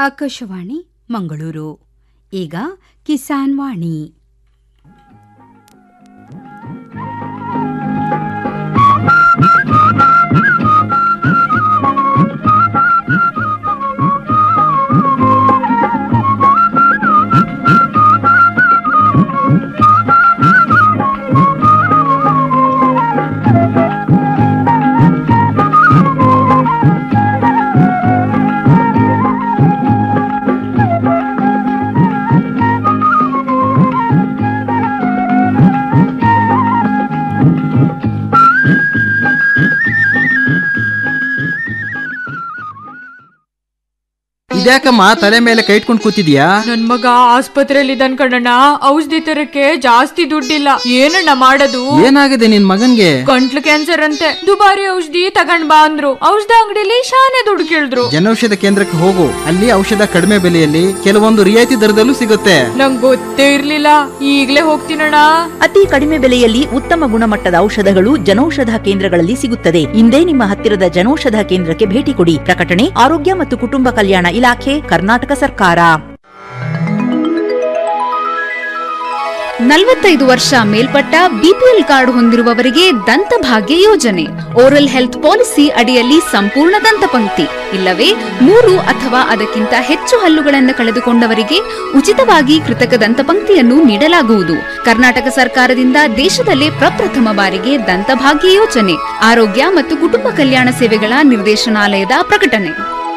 ಆಕಾಶವಾಣಿ ಮಂಗಳೂರು ಈಗ ಕಿಸಾನ್ ವಾಣಿ ಇದ್ಯಾಕಮ್ಮ ತಲೆ ಮೇಲೆ ಕೈ ಇಟ್ಕೊಂಡು ಕೂತಿದ್ಯಾ ನನ್ ಮಗ ಆಸ್ಪತ್ರೆಯಲ್ಲಿ ಇದ್ದಾನ್ ಕಣಣ್ಣ ಔಷಧಿ ತರಕ್ಕೆ ಜಾಸ್ತಿ ದುಡ್ಡಿಲ್ಲ ಏನಣ್ಣ ಮಾಡೋದು ಏನಾಗಿದೆ ನಿನ್ ಮಗನ್ಗೆ ಗಂಟ್ಲು ಕ್ಯಾನ್ಸರ್ ಅಂತೆ ದುಬಾರಿ ಔಷಧಿ ತಗೊಂಡ್ ಬಾ ಅಂದ್ರು ಔಷಧ ಅಂಗಡಿಲಿ ಶಾನೆ ದುಡ್ಡು ಕೇಳಿದ್ರು ಜನೌಷಧ ಕೇಂದ್ರಕ್ಕೆ ಹೋಗು ಅಲ್ಲಿ ಔಷಧ ಕಡಿಮೆ ಬೆಲೆಯಲ್ಲಿ ಕೆಲವೊಂದು ರಿಯಾಯಿತಿ ದರದಲ್ಲೂ ಸಿಗುತ್ತೆ ನಂಗ್ ಗೊತ್ತೇ ಇರ್ಲಿಲ್ಲ ಈಗ್ಲೇ ಹೋಗ್ತೀನಣ್ಣ ಅತಿ ಕಡಿಮೆ ಬೆಲೆಯಲ್ಲಿ ಉತ್ತಮ ಗುಣಮಟ್ಟದ ಔಷಧಗಳು ಜನೌಷಧ ಕೇಂದ್ರಗಳಲ್ಲಿ ಸಿಗುತ್ತದೆ ಇಂದೇ ನಿಮ್ಮ ಹತ್ತಿರದ ಜನೌಷಧ ಕೇಂದ್ರಕ್ಕೆ ಭೇಟಿ ಕೊಡಿ ಪ್ರಕಟಣೆ ಆರೋಗ್ಯ ಮತ್ತು ಕುಟುಂಬ ಕಲ್ಯಾಣ ಇಲಾಖೆ ಕರ್ನಾಟಕ ಸರ್ಕಾರ ನಲವತ್ತೈದು ವರ್ಷ ಮೇಲ್ಪಟ್ಟ ಬಿಪಿಎಲ್ ಕಾರ್ಡ್ ಹೊಂದಿರುವವರಿಗೆ ದಂತಭಾಗ್ಯ ಯೋಜನೆ ಓರಲ್ ಹೆಲ್ತ್ ಪಾಲಿಸಿ ಅಡಿಯಲ್ಲಿ ಸಂಪೂರ್ಣ ದಂತಪಂಕ್ತಿ ಇಲ್ಲವೇ ಮೂರು ಅಥವಾ ಅದಕ್ಕಿಂತ ಹೆಚ್ಚು ಹಲ್ಲುಗಳನ್ನು ಕಳೆದುಕೊಂಡವರಿಗೆ ಉಚಿತವಾಗಿ ಕೃತಕ ದಂತಪಂಕ್ತಿಯನ್ನು ನೀಡಲಾಗುವುದು ಕರ್ನಾಟಕ ಸರ್ಕಾರದಿಂದ ದೇಶದಲ್ಲೇ ಪ್ರಪ್ರಥಮ ಬಾರಿಗೆ ದಂತಭಾಗ್ಯ ಯೋಜನೆ ಆರೋಗ್ಯ ಮತ್ತು ಕುಟುಂಬ ಕಲ್ಯಾಣ ಸೇವೆಗಳ ನಿರ್ದೇಶನಾಲಯದ ಪ್ರಕಟಣೆ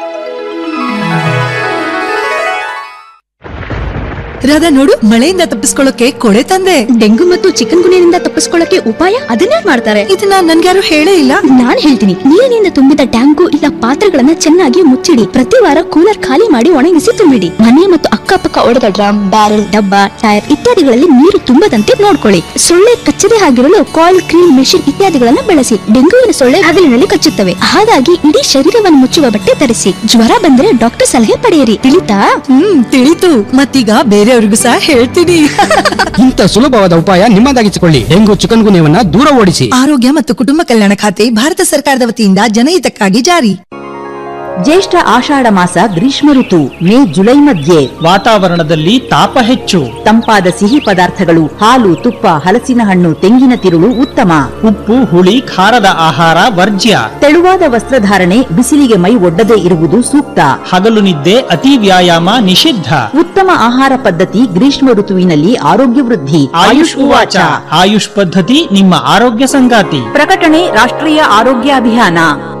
ರಾಧಾ ನೋಡು ಮಳೆಯಿಂದ ತಪ್ಪಿಸ್ಕೊಳ್ಳೋಕೆ ಕೊಳೆ ತಂದೆ ಡೆಂಗು ಮತ್ತು ಚಿಕನ್ ಗುನಿಯಿಂದ ತಪ್ಪಿಸ್ಕೊಳ್ಳಕ್ಕೆ ಉಪಾಯ ಅದನ್ನೇ ಮಾಡ್ತಾರೆ ಇದನ್ನ ನನ್ಗ್ಯಾರು ಹೇಳೇ ಇಲ್ಲ ನಾನ್ ಹೇಳ್ತೀನಿ ನೀರಿನಿಂದ ತುಂಬಿದ ಟ್ಯಾಂಕು ಇಲ್ಲ ಪಾತ್ರೆಗಳನ್ನ ಚೆನ್ನಾಗಿ ಮುಚ್ಚಿಡಿ ಪ್ರತಿ ವಾರ ಕೂಲರ್ ಖಾಲಿ ಮಾಡಿ ಒಣಗಿಸಿ ತುಂಬಿಡಿ ಮನೆ ಮತ್ತು ಅಕ್ಕಪಕ್ಕ ಒಡೆದ ಡ್ರಮ್ ಬ್ಯಾರೆಲ್ ಡಬ್ಬ ಟೈರ್ ಇತ್ಯಾದಿಗಳಲ್ಲಿ ನೀರು ತುಂಬದಂತೆ ನೋಡ್ಕೊಳ್ಳಿ ಸೊಳ್ಳೆ ಕಚ್ಚದೆ ಆಗಿರಲು ಕಾಯಿಲ್ ಕ್ರೀಮ್ ಮೆಷಿನ್ ಇತ್ಯಾದಿಗಳನ್ನ ಬಳಸಿ ಡೆಂಗುವಿನ ಸೊಳ್ಳೆ ಹಗಲಿನಲ್ಲಿ ಕಚ್ಚುತ್ತವೆ ಹಾಗಾಗಿ ಇಡೀ ಶರೀರವನ್ನು ಮುಚ್ಚುವ ಬಟ್ಟೆ ಧರಿಸಿ ಜ್ವರ ಬಂದ್ರೆ ಡಾಕ್ಟರ್ ಸಲಹೆ ಪಡೆಯಿರಿ ತಿಳಿತಾ ಹ್ಮ್ ತಿಳಿತು ಮತ್ತೀಗ ಬೇರೆಯವ್ರಿಗೂ ಸಹ ಹೇಳ್ತೀನಿ ಇಂಥ ಸುಲಭವಾದ ಉಪಾಯ ನಿಮ್ಮದಾಗಿಸಿಕೊಳ್ಳಿ ಡೆಂಗು ಚಿಕನ್ ಗುನ್ಯವನ್ನ ದೂರ ಓಡಿಸಿ ಆರೋಗ್ಯ ಮತ್ತು ಕುಟುಂಬ ಕಲ್ಯಾಣ ಖಾತೆ ಭಾರತ ಸರ್ಕಾರದ ವತಿಯಿಂದ ಜನಹಿತಕ್ಕಾಗಿ ಜಾರಿ ಜ್ಯೇಷ್ಠ ಆಷಾಢ ಮಾಸ ಗ್ರೀಷ್ಮ ಋತು ಮೇ ಜುಲೈ ಮಧ್ಯೆ ವಾತಾವರಣದಲ್ಲಿ ತಾಪ ಹೆಚ್ಚು ತಂಪಾದ ಸಿಹಿ ಪದಾರ್ಥಗಳು ಹಾಲು ತುಪ್ಪ ಹಲಸಿನ ಹಣ್ಣು ತೆಂಗಿನ ತಿರುಳು ಉತ್ತಮ ಉಪ್ಪು ಹುಳಿ ಖಾರದ ಆಹಾರ ವರ್ಜ್ಯ ತೆಳುವಾದ ವಸ್ತ್ರಧಾರಣೆ ಬಿಸಿಲಿಗೆ ಮೈ ಒಡ್ಡದೇ ಇರುವುದು ಸೂಕ್ತ ಹಗಲು ನಿದ್ದೆ ಅತಿ ವ್ಯಾಯಾಮ ನಿಷಿದ್ಧ ಉತ್ತಮ ಆಹಾರ ಪದ್ಧತಿ ಗ್ರೀಷ್ಮ ಋತುವಿನಲ್ಲಿ ಆರೋಗ್ಯ ವೃದ್ಧಿ ಆಯುಷ್ ಉವಾಚ ಆಯುಷ್ ಪದ್ಧತಿ ನಿಮ್ಮ ಆರೋಗ್ಯ ಸಂಗಾತಿ ಪ್ರಕಟಣೆ ರಾಷ್ಟ್ರೀಯ ಆರೋಗ್ಯ ಅಭಿಯಾನ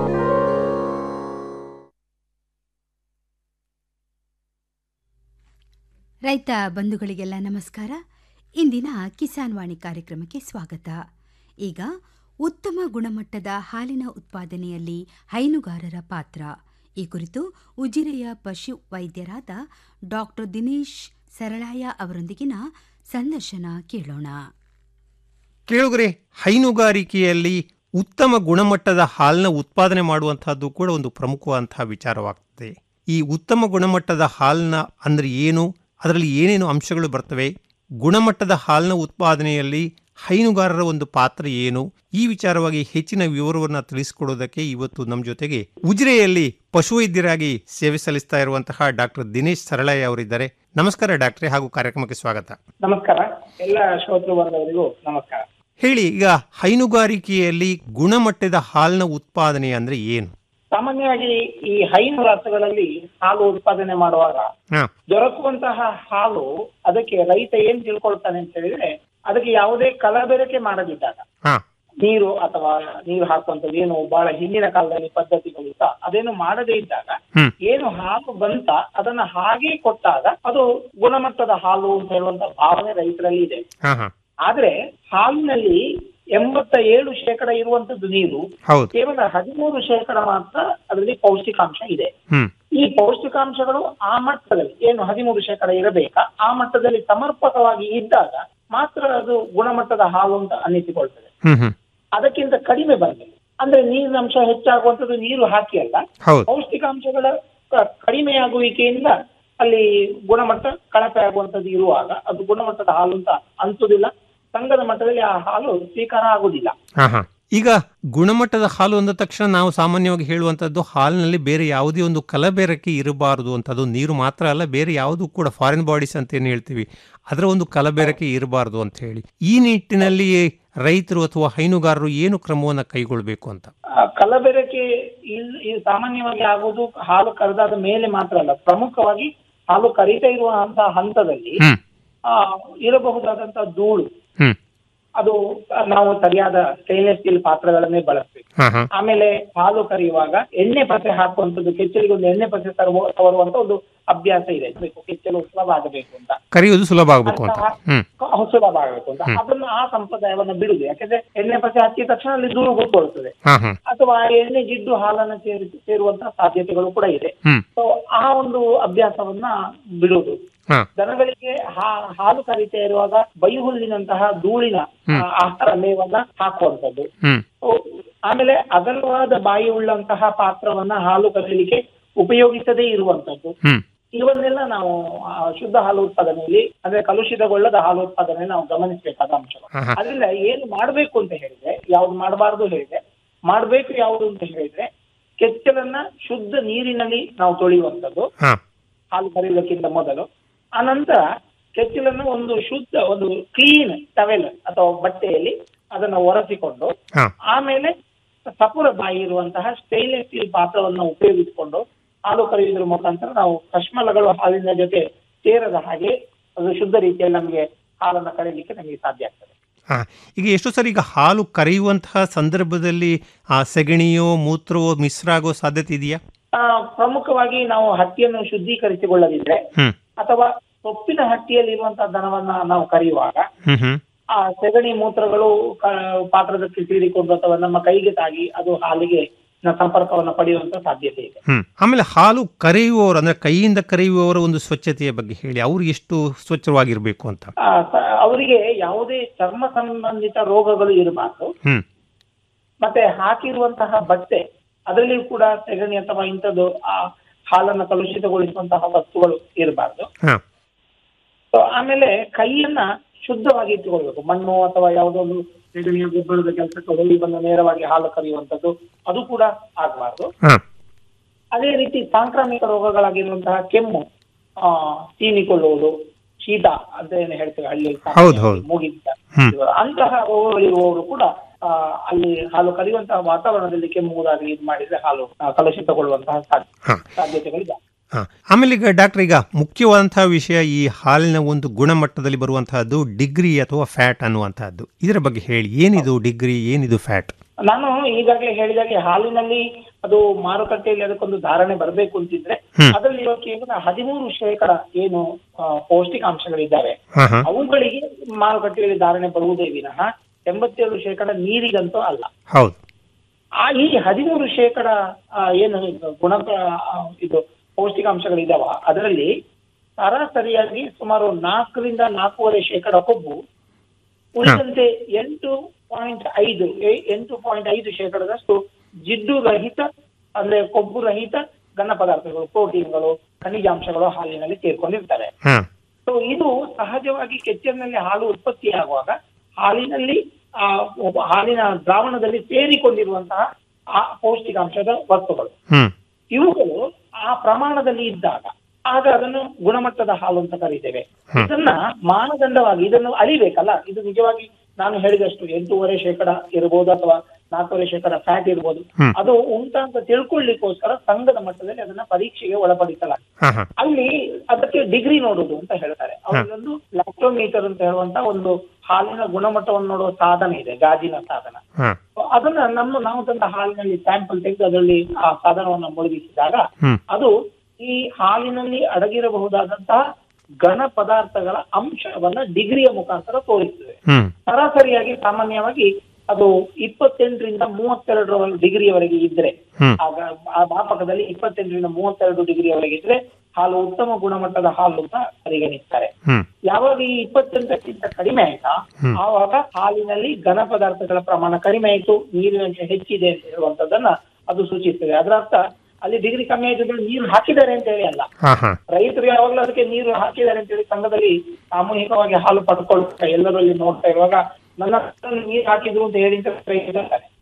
ರೈತ ಬಂಧುಗಳಿಗೆಲ್ಲ ನಮಸ್ಕಾರ ಇಂದಿನ ಕಿಸಾನ್ ವಾಣಿ ಕಾರ್ಯಕ್ರಮಕ್ಕೆ ಸ್ವಾಗತ ಈಗ ಉತ್ತಮ ಗುಣಮಟ್ಟದ ಹಾಲಿನ ಉತ್ಪಾದನೆಯಲ್ಲಿ ಹೈನುಗಾರರ ಪಾತ್ರ ಈ ಕುರಿತು ಉಜಿರೆಯ ಪಶು ವೈದ್ಯರಾದ ಡಾಕ್ಟರ್ ದಿನೇಶ್ ಸರಳಾಯ ಅವರೊಂದಿಗಿನ ಸಂದರ್ಶನ ಕೇಳೋಣ ಕೇಳುಗರೆ ಹೈನುಗಾರಿಕೆಯಲ್ಲಿ ಉತ್ತಮ ಗುಣಮಟ್ಟದ ಹಾಲನ್ನ ಉತ್ಪಾದನೆ ಮಾಡುವಂತಹದ್ದು ಕೂಡ ಒಂದು ಪ್ರಮುಖವಾದಂತಹ ವಿಚಾರವಾಗ್ತದೆ ಈ ಉತ್ತಮ ಗುಣಮಟ್ಟದ ಹಾಲನ್ನ ಅಂದ್ರೆ ಏನು ಅದರಲ್ಲಿ ಏನೇನು ಅಂಶಗಳು ಬರ್ತವೆ ಗುಣಮಟ್ಟದ ಹಾಲಿನ ಉತ್ಪಾದನೆಯಲ್ಲಿ ಹೈನುಗಾರರ ಒಂದು ಪಾತ್ರ ಏನು ಈ ವಿಚಾರವಾಗಿ ಹೆಚ್ಚಿನ ವಿವರವನ್ನು ತಿಳಿಸಿಕೊಡೋದಕ್ಕೆ ಇವತ್ತು ನಮ್ಮ ಜೊತೆಗೆ ಉಜಿರೆಯಲ್ಲಿ ಪಶುವೈದ್ಯರಾಗಿ ಸೇವೆ ಸಲ್ಲಿಸ್ತಾ ಇರುವಂತಹ ಡಾಕ್ಟರ್ ದಿನೇಶ್ ಸರಳಯ್ಯ ಅವರಿದ್ದಾರೆ ನಮಸ್ಕಾರ ಡಾಕ್ಟ್ರೆ ಹಾಗೂ ಕಾರ್ಯಕ್ರಮಕ್ಕೆ ಸ್ವಾಗತ ನಮಸ್ಕಾರ ಎಲ್ಲ ಶ್ರೋತೃ ವರ್ಗದವರಿಗೂ ನಮಸ್ಕಾರ ಹೇಳಿ ಈಗ ಹೈನುಗಾರಿಕೆಯಲ್ಲಿ ಗುಣಮಟ್ಟದ ಹಾಲಿನ ಉತ್ಪಾದನೆ ಅಂದ್ರೆ ಏನು ಸಾಮಾನ್ಯವಾಗಿ ಈ ಹೈನು ರಾಸುಗಳಲ್ಲಿ ಹಾಲು ಉತ್ಪಾದನೆ ಮಾಡುವಾಗ ಹಾ ದೊರಕುವಂತಹ ಹಾಲು ಅದಕ್ಕೆ ರೈತ ಏನ್ ತಿಳ್ಕೊಳ್ತಾನೆ ಅಂತ ಹೇಳಿದ್ರೆ ಅದಕ್ಕೆ ಯಾವುದೇ ಕಲಬೆರಕೆ ಮಾಡದಿದ್ದಾಗ ಹಾ ನೀರು ಅಥವಾ ನೀರು ಹಾಕುವಂಥದ್ದು ಏನು ಬಹಳ ಹಿಂದಿನ ಕಾಲದಲ್ಲಿ ಪದ್ಧತಿಗಳು ಇತ್ತ ಅದೇನು ಮಾಡದೇ ಇದ್ದಾಗ ಹ್ಮ್. ಏನು ಹಾಲು ಬಂತ ಅದನ್ನ ಹಾಗೆ ಕೊಟ್ಟಾಗ ಅದು ಗುಣಮಟ್ಟದ ಹಾಲು ಅಂತ ಹೇಳುವಂತ ಭಾವನೆ ರೈತರಲ್ಲಿ ಇದೆ ಹಾ ಹಾ ಆದ್ರೆ ಹಾಲಿನಲ್ಲಿ ಎಂಬತ್ತ ಏಳು ಶೇಕಡ ಇರುವಂತದ್ದು ನೀರು ಹೌದು ಕೇವಲ ಹದಿಮೂರು ಶೇಕಡ ಮಾತ್ರ ಅದರಲ್ಲಿ ಪೌಷ್ಟಿಕಾಂಶ ಇದೆ ಹ್ಮ್ ಈ ಪೌಷ್ಟಿಕಾಂಶಗಳು ಆ ಮಟ್ಟದಲ್ಲಿ ಏನು ಹದಿಮೂರು ಶೇಕಡ ಇರಬೇಕಾ ಆ ಮಟ್ಟದಲ್ಲಿ ಸಮರ್ಪಕವಾಗಿ ಇದ್ದಾಗ ಮಾತ್ರ ಅದು ಗುಣಮಟ್ಟದ ಹಾಲು ಅಂತ ಅನ್ನಿಸಿಕೊಳ್ತದೆ ಹ್ಮ್ ಹ್ಮ್ ಅದಕ್ಕಿಂತ ಕಡಿಮೆ ಬರಬೇಕು ಅಂದ್ರೆ ನೀರಿನ ಅಂಶ ಹೆಚ್ಚಾಗುವಂಥದ್ದು ನೀರು ಹಾಕಿ ಅಲ್ಲ ಹೌದು ಪೌಷ್ಟಿಕಾಂಶಗಳ ಕ- ಕಡಿಮೆಯಾಗುವಿಕೆಯಿಂದ ಅಲ್ಲಿ ಗುಣಮಟ್ಟ ಕಳಪೆ ಆಗುವಂಥದ್ದು ಇರುವಾಗ ಅದು ಗುಣಮಟ್ಟದ ಹಾಲು ಅಂತ ಅನ್ಸುದಿಲ್ಲ ಸಂಘದ ಮಟ್ಟದಲ್ಲಿ ಆ ಹಾಲು ಸ್ವೀಕಾರ ಆಗುದಿಲ್ಲ ಹಾ ಹಾ ಈಗ ಗುಣಮಟ್ಟದ ಹಾಲು ಅಂದ ತಕ್ಷಣ ನಾವು ಸಾಮಾನ್ಯವಾಗಿ ಹೇಳುವಂಥದ್ದು ಹಾಲಿನಲ್ಲಿ ಬೇರೆ ಯಾವುದೇ ಒಂದು ಕಲಬೆರಕೆ ಇರಬಾರದು ಅಂತ ಅದು ನೀರು ಮಾತ್ರ ಅಲ್ಲ ಬೇರೆ ಯಾವುದು ಕೂಡ ಫಾರಿನ್ ಬಾಡೀಸ್ ಅಂತ ಏನು ಹೇಳ್ತೀವಿ ಅದರ ಒಂದು ಕಲಬೆರಕೆ ಇರಬಾರದು ಅಂತ ಹೇಳಿ ಈ ನಿಟ್ಟಿನಲ್ಲಿ ರೈತರು ಅಥವಾ ಹೈನುಗಾರರು ಏನು ಕ್ರಮವನ್ನು ಕೈಗೊಳ್ಳಬೇಕು ಅಂತ ಆ ಕಲಬೆರಕೆ ಇಲ್ ಈ ಸಾಮಾನ್ಯವಾಗಿ ಆಗುವುದು ಹಾಲು ಕರೆದಾದ ಮೇಲೆ ಮಾತ್ರ ಅಲ್ಲ ಪ್ರಮುಖವಾಗಿ ಹಾಲು ಕರೀತಾ ಇರುವಂತಹ ಹಂತದಲ್ಲಿ ಹ್ಮ್ ಆ ಇರಬಹುದಾದಂತಹ ಧೂಳು ಹ್ಮ್ ಅದು ನಾವು ಸರಿಯಾದ ಸ್ಟೇನ್ಲೆಸ್ ಸ್ಟೀಲ್ ಪಾತ್ರಗಳನ್ನೇ ಬಳಸಬೇಕು ಹಾ ಹಾ ಆಮೇಲೆ ಹಾಲು ಕರೆಯುವಾಗ ಎಣ್ಣೆ ಪಸೆ ಹಾಕುವಂಥದ್ದು ಕೆಚ್ಚಲಿಗೆ ಒಂದು ಎಣ್ಣೆ ಪಸೆ ತರುವ ತರುವಂತ ಒಂದು ಅಭ್ಯಾಸ ಇದೆ ಬೇಕು ಕೆಚ್ಚಲು ಸುಲಭ ಆಗಬೇಕು ಅಂತ ಕರೆಯುವುದು ಸುಲಭ ಆಗಬೇಕು ಅಂತ ಹ್ಮ್ ಕ- ಸುಲಭ ಆಗಬೇಕು ಅಂತ ಅದನ್ನು ಆ ಸಂಪ್ರದಾಯವನ್ನ ಬಿಡುದು ಯಾಕಂದ್ರೆ ಎಣ್ಣೆ ಪಸೆ ಹಚ್ಚಿದ ತಕ್ಷಣ ಅಲ್ಲಿ ಧೂಳು ಕೂತ್ಕೊಳ್ತದೆ ಹಾ ಹಾ ಅಥವಾ ಆ ಎಣ್ಣೆ ಜಿಡ್ಡು ಹಾಲನ್ನು ಸೇರಿ ಸೇರುವಂತಹ ಸಾಧ್ಯತೆಗಳು ಕೂಡ ಇದೆ ಹ್ಮ್ ಸೊ ಆ ಒಂದು ಅಭ್ಯಾಸವನ್ನ ಬಿಡುವುದು ಹಾ ದನಗಳಿಗೆ ಹಾ- ಹಾಲು ಕರೀತಾ ಇರುವಾಗ ಬೈಹುಲ್ಲಿನಂತಹ ಧೂಳಿನ ಆ, ಆಹಾರ ಮೇವನ್ನ ಹಾಕುವಂಥದ್ದು ಹ್ಮ್ ಸೊ, ಆಮೇಲೆ ಅಗಲವಾದ ಬಾಯಿ ಉಳ್ಳಂತಹ ಪಾತ್ರವನ್ನ ಹಾಲು ಕರೀಲಿಕ್ಕೆ ಉಪಯೋಗಿಸದೇ ಇರುವಂತದ್ದು ಹ್ಮ್ ಇವನ್ನೆಲ್ಲ ನಾವು ಆ, ಶುದ್ಧ ಹಾಲು ಉತ್ಪಾದನೆಯಲ್ಲಿ ಅಂದ್ರೆ ಕಲುಷಿತಗೊಳ್ಳದ ಹಾಲು ಉತ್ಪಾದನೆ ನಾವು ಗಮನಿಸಬೇಕಾದ ಅಂಶಗಳು ಹಾ, ಹಾ. ಅದರಿಂದ ಏನು ಮಾಡಬೇಕು ಅಂತ ಹೇಳಿದ್ರೆ ಯಾವ್ದು ಮಾಡಬಾರ್ದು ಹೇಳಿದ್ರೆ ಮಾಡಬೇಕು ಯಾವುದು ಅಂತ ಹೇಳಿದ್ರೆ ಕೆಚ್ಚಲನ್ನ ಶುದ್ಧ ನೀರಿನಲ್ಲಿ ನಾವು ತೊಳೆಯುವಂಥದ್ದು ಹಾ ಹಾಲು ಕರೆಯುವುದಕ್ಕಿಂತ ಮೊದಲು ಅನಂತರ ಕೆಚ್ಚಲನ್ನು ಒಂದು ಶುದ್ಧ ಒಂದು ಕ್ಲೀನ್ ಟವೆಲ್ ಅಥವಾ ಬಟ್ಟೆಯಲ್ಲಿ ಅದನ್ನು ಒರೆಸಿಕೊಂಡು ಹಾ ಆಮೇಲೆ ಸಪುರ ಬಾಯಿ ಇರುವಂತಹ ಸ್ಟೈನ್ಲೆಸ್ ಸ್ಟೀಲ್ ಪಾತ್ರವನ್ನು ಉಪಯೋಗಿಸಿಕೊಂಡು ಹಾಲು ಕರೆಯುವುದರ ಮುಖಾಂತರ ನಾವು ಕಶ್ಮಲಗಳು ಹಾಲಿನ ಜೊತೆ ಸೇರದ ಹಾಗೆ ಅದು ಶುದ್ಧ ರೀತಿಯಲ್ಲಿ ನಮಗೆ ಹಾಲನ್ನು ಕರೆಯಲಿಕ್ಕೆ ನಮಗೆ ಸಾಧ್ಯ ಆಗ್ತದೆ ಹಾ ಈಗ ಎಷ್ಟು ಸರಿ ಈಗ ಹಾಲು ಕರೆಯುವಂತಹ ಸಂದರ್ಭದಲ್ಲಿ ಆ ಸೆಗಣಿಯೋ ಮೂತ್ರವೋ ಮಿಶ್ರ ಆಗೋ ಸಾಧ್ಯತೆ ಇದೆಯಾ ಆ, ಪ್ರಮುಖವಾಗಿ ನಾವು ಹಟ್ಟಿಯನ್ನು ಶುದ್ಧೀಕರಿಸಿಕೊಳ್ಳದಿದ್ರೆ ಹ್ಮ್ ಅಥವಾ ಸೊಪ್ಪಿನ ಹಟ್ಟಿಯಲ್ಲಿ ಇರುವಂತಹ ದನವನ್ನ ನಾವು ಕರೆಯುವಾಗ ಹ್ಮ್ ಹ್ಮ್ ಆ ಸೆಗಣಿ ಮೂತ್ರಗಳು ಕ- ಪಾತ್ರದಕ್ಕೆ ಸೇರಿಕೊಂಡು ಅಥವಾ ನಮ್ಮ ಕೈಗೆ ತಾಗಿ ಅದು ಹಾಲಿಗೆ ನ ಸಂಪರ್ಕವನ್ನು ಪಡೆಯುವಂತ ಸಾಧ್ಯತೆ ಇದೆ ಹ್ಮ್ ಆಮೇಲೆ ಹಾಲು ಕರೆಯುವವರು ಅಂದ್ರೆ ಕೈಯಿಂದ ಕರೆಯುವವರ ಒಂದು ಸ್ವಚ್ಛತೆಯ ಬಗ್ಗೆ ಹೇಳಿ ಅವ್ರು ಎಷ್ಟು ಸ್ವಚ್ಛವಾಗಿರ್ಬೇಕು ಅಂತ ಆ, ಸ- ಅವರಿಗೆ ಯಾವುದೇ ಚರ್ಮ ಸಂಬಂಧಿತ ರೋಗಗಳು ಇರಬಾರ್ದು ಹ್ಮ್ ಮತ್ತೆ ಹಾಕಿರುವಂತಹ ಬಟ್ಟೆ ಅದರಲ್ಲಿಯೂ ಕೂಡ ಸೆಗಣಿ ಅಥವಾ ಇಂಥದ್ದು ಆ ಹಾಲನ್ನು ಕಲುಷಿತಗೊಳಿಸುವಂತಹ ವಸ್ತುಗಳು ಇರಬಾರ್ದು ಹಾ ಸೊ ಆಮೇಲೆ ಕೈಯನ್ನ ಶುದ್ಧವಾಗಿ ಇಟ್ಟುಕೊಳ್ಬೇಕು ಮಣ್ಣು ಅಥವಾ ಯಾವುದೋ ಒಂದು ಸೆಗಣಿಯ ಗೊಬ್ಬರದ ಕೆಲಸಕ್ಕೆ ಹೋಗಿ ಬಂದು ನೇರವಾಗಿ ಹಾಲು ಕರೆಯುವಂಥದ್ದು ಅದು ಕೂಡ ಆಗಬಾರ್ದು ಹಾ ಅದೇ ರೀತಿ ಸಾಂಕ್ರಾಮಿಕ ರೋಗಗಳಾಗಿರುವಂತಹ ಕೆಮ್ಮು ಆ ತೀನಿಕೊಳ್ಳುವುದು ಶೀತ ಅಂತ ಏನು ಹೇಳ್ತೇವೆ ಹಳ್ಳಿ ಹೌದು, ಹೌದು. ಮೂಗಿಂತ ಹ್ಮ್. ಅಂತಹ ರೋಗಗಳಿರುವವರು ಕೂಡ ಆ, ಅಲ್ಲಿ ಹಾಲು ಕರೆಯುವಂತಹ ವಾತಾವರಣದಲ್ಲಿ ಕೆಮ್ಮುವುದಾಗಲಿ ಇದು ಮಾಡಿದ್ರೆ ಹಾಲು ಆ, ಕಲುಷಿತಗೊಳ್ಳುವಂತಹ ಸಾಧ್ಯ- ಹಾ. ಸಾಧ್ಯತೆಗಳಿದೆ ಹಾ ಆಮೇಲೆ ಈಗ ಡಾಕ್ಟರ್ ಈಗ ಮುಖ್ಯವಾದಂತಹ ವಿಷಯ ಈ ಹಾಲಿನ ಒಂದು ಗುಣಮಟ್ಟದಲ್ಲಿ ಬರುವಂತಹದ್ದು ಡಿಗ್ರಿ ಅಥವಾ ಫ್ಯಾಟ್ ಅನ್ನುವಂತಹದ್ದು ಇದರ ಬಗ್ಗೆ ಹೇಳಿ ಏನಿದು ಡಿಗ್ರಿ ಏನಿದು ಫ್ಯಾಟ್ ನಾನು ಈಗಾಗಲೇ ಹೇಳಿದಾಗೆ ಹಾಲಿನಲ್ಲಿ ಅದು ಮಾರುಕಟ್ಟೆಯಲ್ಲಿ ಅದಕ್ಕೊಂದು ಧಾರಣೆ ಬರಬೇಕು ಅಂತಿದ್ರೆ ಹ್ಮ್. ಅದರಲ್ಲಿರೋ ಕೇವಲ ಹದಿಮೂರು ಶೇಕಡ ಏನು ಆ, ಪೌಷ್ಟಿಕಾಂಶಗಳಿದ್ದಾವೆ ಹಾ ಹಾ ಅವುಗಳಿಗೆ ಮಾರುಕಟ್ಟೆಯಲ್ಲಿ ಧಾರಣೆ ಬರುವುದೇ ವಿನಃ ಎಂಬತ್ತೇಳು ಶೇಕಡ ನೀರಿಗಂತೂ ಅಲ್ಲ ಹೌದು ಆ ಈ ಹದಿಮೂರು ಶೇಕಡ ಆ, ಏನು ಗುಣ ಆ, ಇದು ಪೌಷ್ಟಿಕಾಂಶಗಳಿದಾವ ಅದರಲ್ಲಿ ಸರಾಸರಿಯಾಗಿ ಸುಮಾರು ನಾಲ್ಕರಿಂದ ನಾಲ್ಕೂವರೆ ಶೇಕಡ ಕೊಬ್ಬು ಉಳಿದಂತೆ ಎಂಟು ಪಾಯಿಂಟ್ ಐದು ಎ- ಎಂಟು ಪಾಯಿಂಟ್ ಐದು ಶೇಕಡದಷ್ಟು ಜಿಡ್ಡು ರಹಿತ ಅಂದ್ರೆ ಕೊಬ್ಬು ರಹಿತ ಘನ ಪದಾರ್ಥಗಳು ಪ್ರೋಟೀನ್ಗಳು ಖನಿಜಾಂಶಗಳು ಹಾಲಿನಲ್ಲಿ ಸೇರ್ಕೊಂಡಿರ್ತಾರೆ ಹಾ ಸೊ ಇದು ಸಹಜವಾಗಿ ಕೆಚ್ಚಲಿನಲ್ಲಿ ಹಾಲು ಉತ್ಪತ್ತಿಯಾಗುವಾಗ ಹಾಲಿನಲ್ಲಿ ಆ ಒಬ್ಬ ಹಾಲಿನ ದ್ರಾವಣದಲ್ಲಿ ಸೇರಿಕೊಂಡಿರುವಂತಹ ಆ ಪೌಷ್ಟಿಕಾಂಶದ ವಸ್ತುಗಳು ಹ್ಮ್ ಇವುಗಳು ಆ ಪ್ರಮಾಣದಲ್ಲಿ ಇದ್ದಾಗ ಆಗ ಅದನ್ನು ಗುಣಮಟ್ಟದ ಹಾಲು ಅಂತ ಕರೀತೇವೆ ಹ್ಮ್. ಇದನ್ನ ಮಾನದಂಡವಾಗಿ ಇದನ್ನು ಅಳಿಬೇಕಲ್ಲ ಇದು ನಿಜವಾಗಿ ನಾನು ಹೇಳಿದಷ್ಟು ಎಂಟೂವರೆ ಶೇಕಡ ಇರಬಹುದು ಅಥವಾ ನಾಲ್ಕೂವರೆ ಶೇಕಡ ಫ್ಯಾಟ್ ಇರಬಹುದು ಹ್ಮ್. ಅದು ಉಂಟಾ ಅಂತ ತಿಳ್ಕೊಳ್ಳಿಕ್ಕೋಸ್ಕರ ಸಂಘದ ಮಟ್ಟದಲ್ಲಿ ಅದನ್ನ ಪರೀಕ್ಷೆಗೆ ಒಳಪಡಿಸಲಾಗಿದೆ ಹಾ ಹಾ ಅಲ್ಲಿ ಅದಕ್ಕೆ ಡಿಗ್ರಿ ನೋಡುದು ಅಂತ ಹೇಳ್ತಾರೆ ಅವರಿಗೊಂದು ಲ್ಯಾಕ್ಟೋಮೀಟರ್ ಅಂತ ಹೇಳುವಂತ ಒಂದು ಹಾಲಿನ ಗುಣಮಟ್ಟವನ್ನು ನೋಡುವ ಸಾಧನ ಇದೆ ಗಾಜಿನ ಸಾಧನ ಹಾ So ಅದನ್ನ ನಮ್ಮ ನಾವು ತಂದ ಹಾಲಿನಲ್ಲಿ ಸ್ಯಾಂಪಲ್ ತೆಗೆದು ಅದರಲ್ಲಿ ಆ ಸಾಧನವನ್ನು ಮುಳುಗಿಸಿದಾಗ ಹ್ಮ್ ಅದು ಈ ಹಾಲಿನಲ್ಲಿ ಅಡಗಿರಬಹುದಾದಂತಹ ಘನ ಪದಾರ್ಥಗಳ ಅಂಶವನ್ನ ಡಿಗ್ರಿಯ ಮುಖಾಂತರ ತೋರಿಸ್ತದೆ ಹ್ಮ್ ಸರಾಸರಿಯಾಗಿ ಸಾಮಾನ್ಯವಾಗಿ ಅದು ಇಪ್ಪತ್ತೆಂಟರಿಂದ ಮೂವತ್ತೆರಡರ ಡಿಗ್ರಿಯವರೆಗೆ ಇದ್ರೆ ಹ್ಮ್. ಆಗ ಆ ಮಾಪಕದಲ್ಲಿ ಇಪ್ಪತ್ತೆಂಟರಿಂದ ಮೂವತ್ತೆರಡು ಡಿಗ್ರಿಯವರೆಗೆ ಇದ್ರೆ ಹಾಲು ಉತ್ತಮ ಗುಣಮಟ್ಟದ ಹಾಲು ಅಂತ ಪರಿಗಣಿಸ್ತಾರೆ ಹ್ಮ್ ಯಾವಾಗ ಈ ಇಪ್ಪತ್ತೆಂಟಕ್ಕಿಂತ ಕಡಿಮೆ ಆಯ್ತಾ ಹ್ಮ್. ಆವಾಗ ಹಾಲಿನಲ್ಲಿ ಘನ ಪದಾರ್ಥಗಳ ಪ್ರಮಾಣ ಕಡಿಮೆ ಆಯ್ತು ನೀರಿನ ಅಂಶ ಹೆಚ್ಚಿದೆ ಅಂತ ಹೇಳುವಂತದನ್ನ ಅದು ಸೂಚಿಸ್ತದೆ ಅದರ ಅರ್ಥ ಅಲ್ಲಿ ಡಿಗ್ರಿ ಕಮ್ಮಿ ಆಯ್ತು ನೀರು ಹಾಕಿದ್ದಾರೆ ಅಂತ ಹೇಳಿ ಅಲ್ಲ ಹಾ ಹಾ ರೈತರು ಯಾವಾಗಲೂ ಅದಕ್ಕೆ ನೀರು ಹಾಕಿದ್ದಾರೆ ಅಂತ ಹೇಳಿ ಸಂಘದಲ್ಲಿ ಸಾಮೂಹಿಕವಾಗಿ ಹಾಲು ಪಡ್ಕೊಳ್ತಾರೆ ಎಲ್ಲರೂ ಅಲ್ಲಿ ನೋಡ್ತಾ ಇರುವಾಗ ನನ್ನ ಹತ್ರ ನೀರು ಹಾಕಿದ್ರು ಅಂತ ಹೇಳಿ ಅಂತ ರೈತರು ಹೇಳ್ತಾರೆ.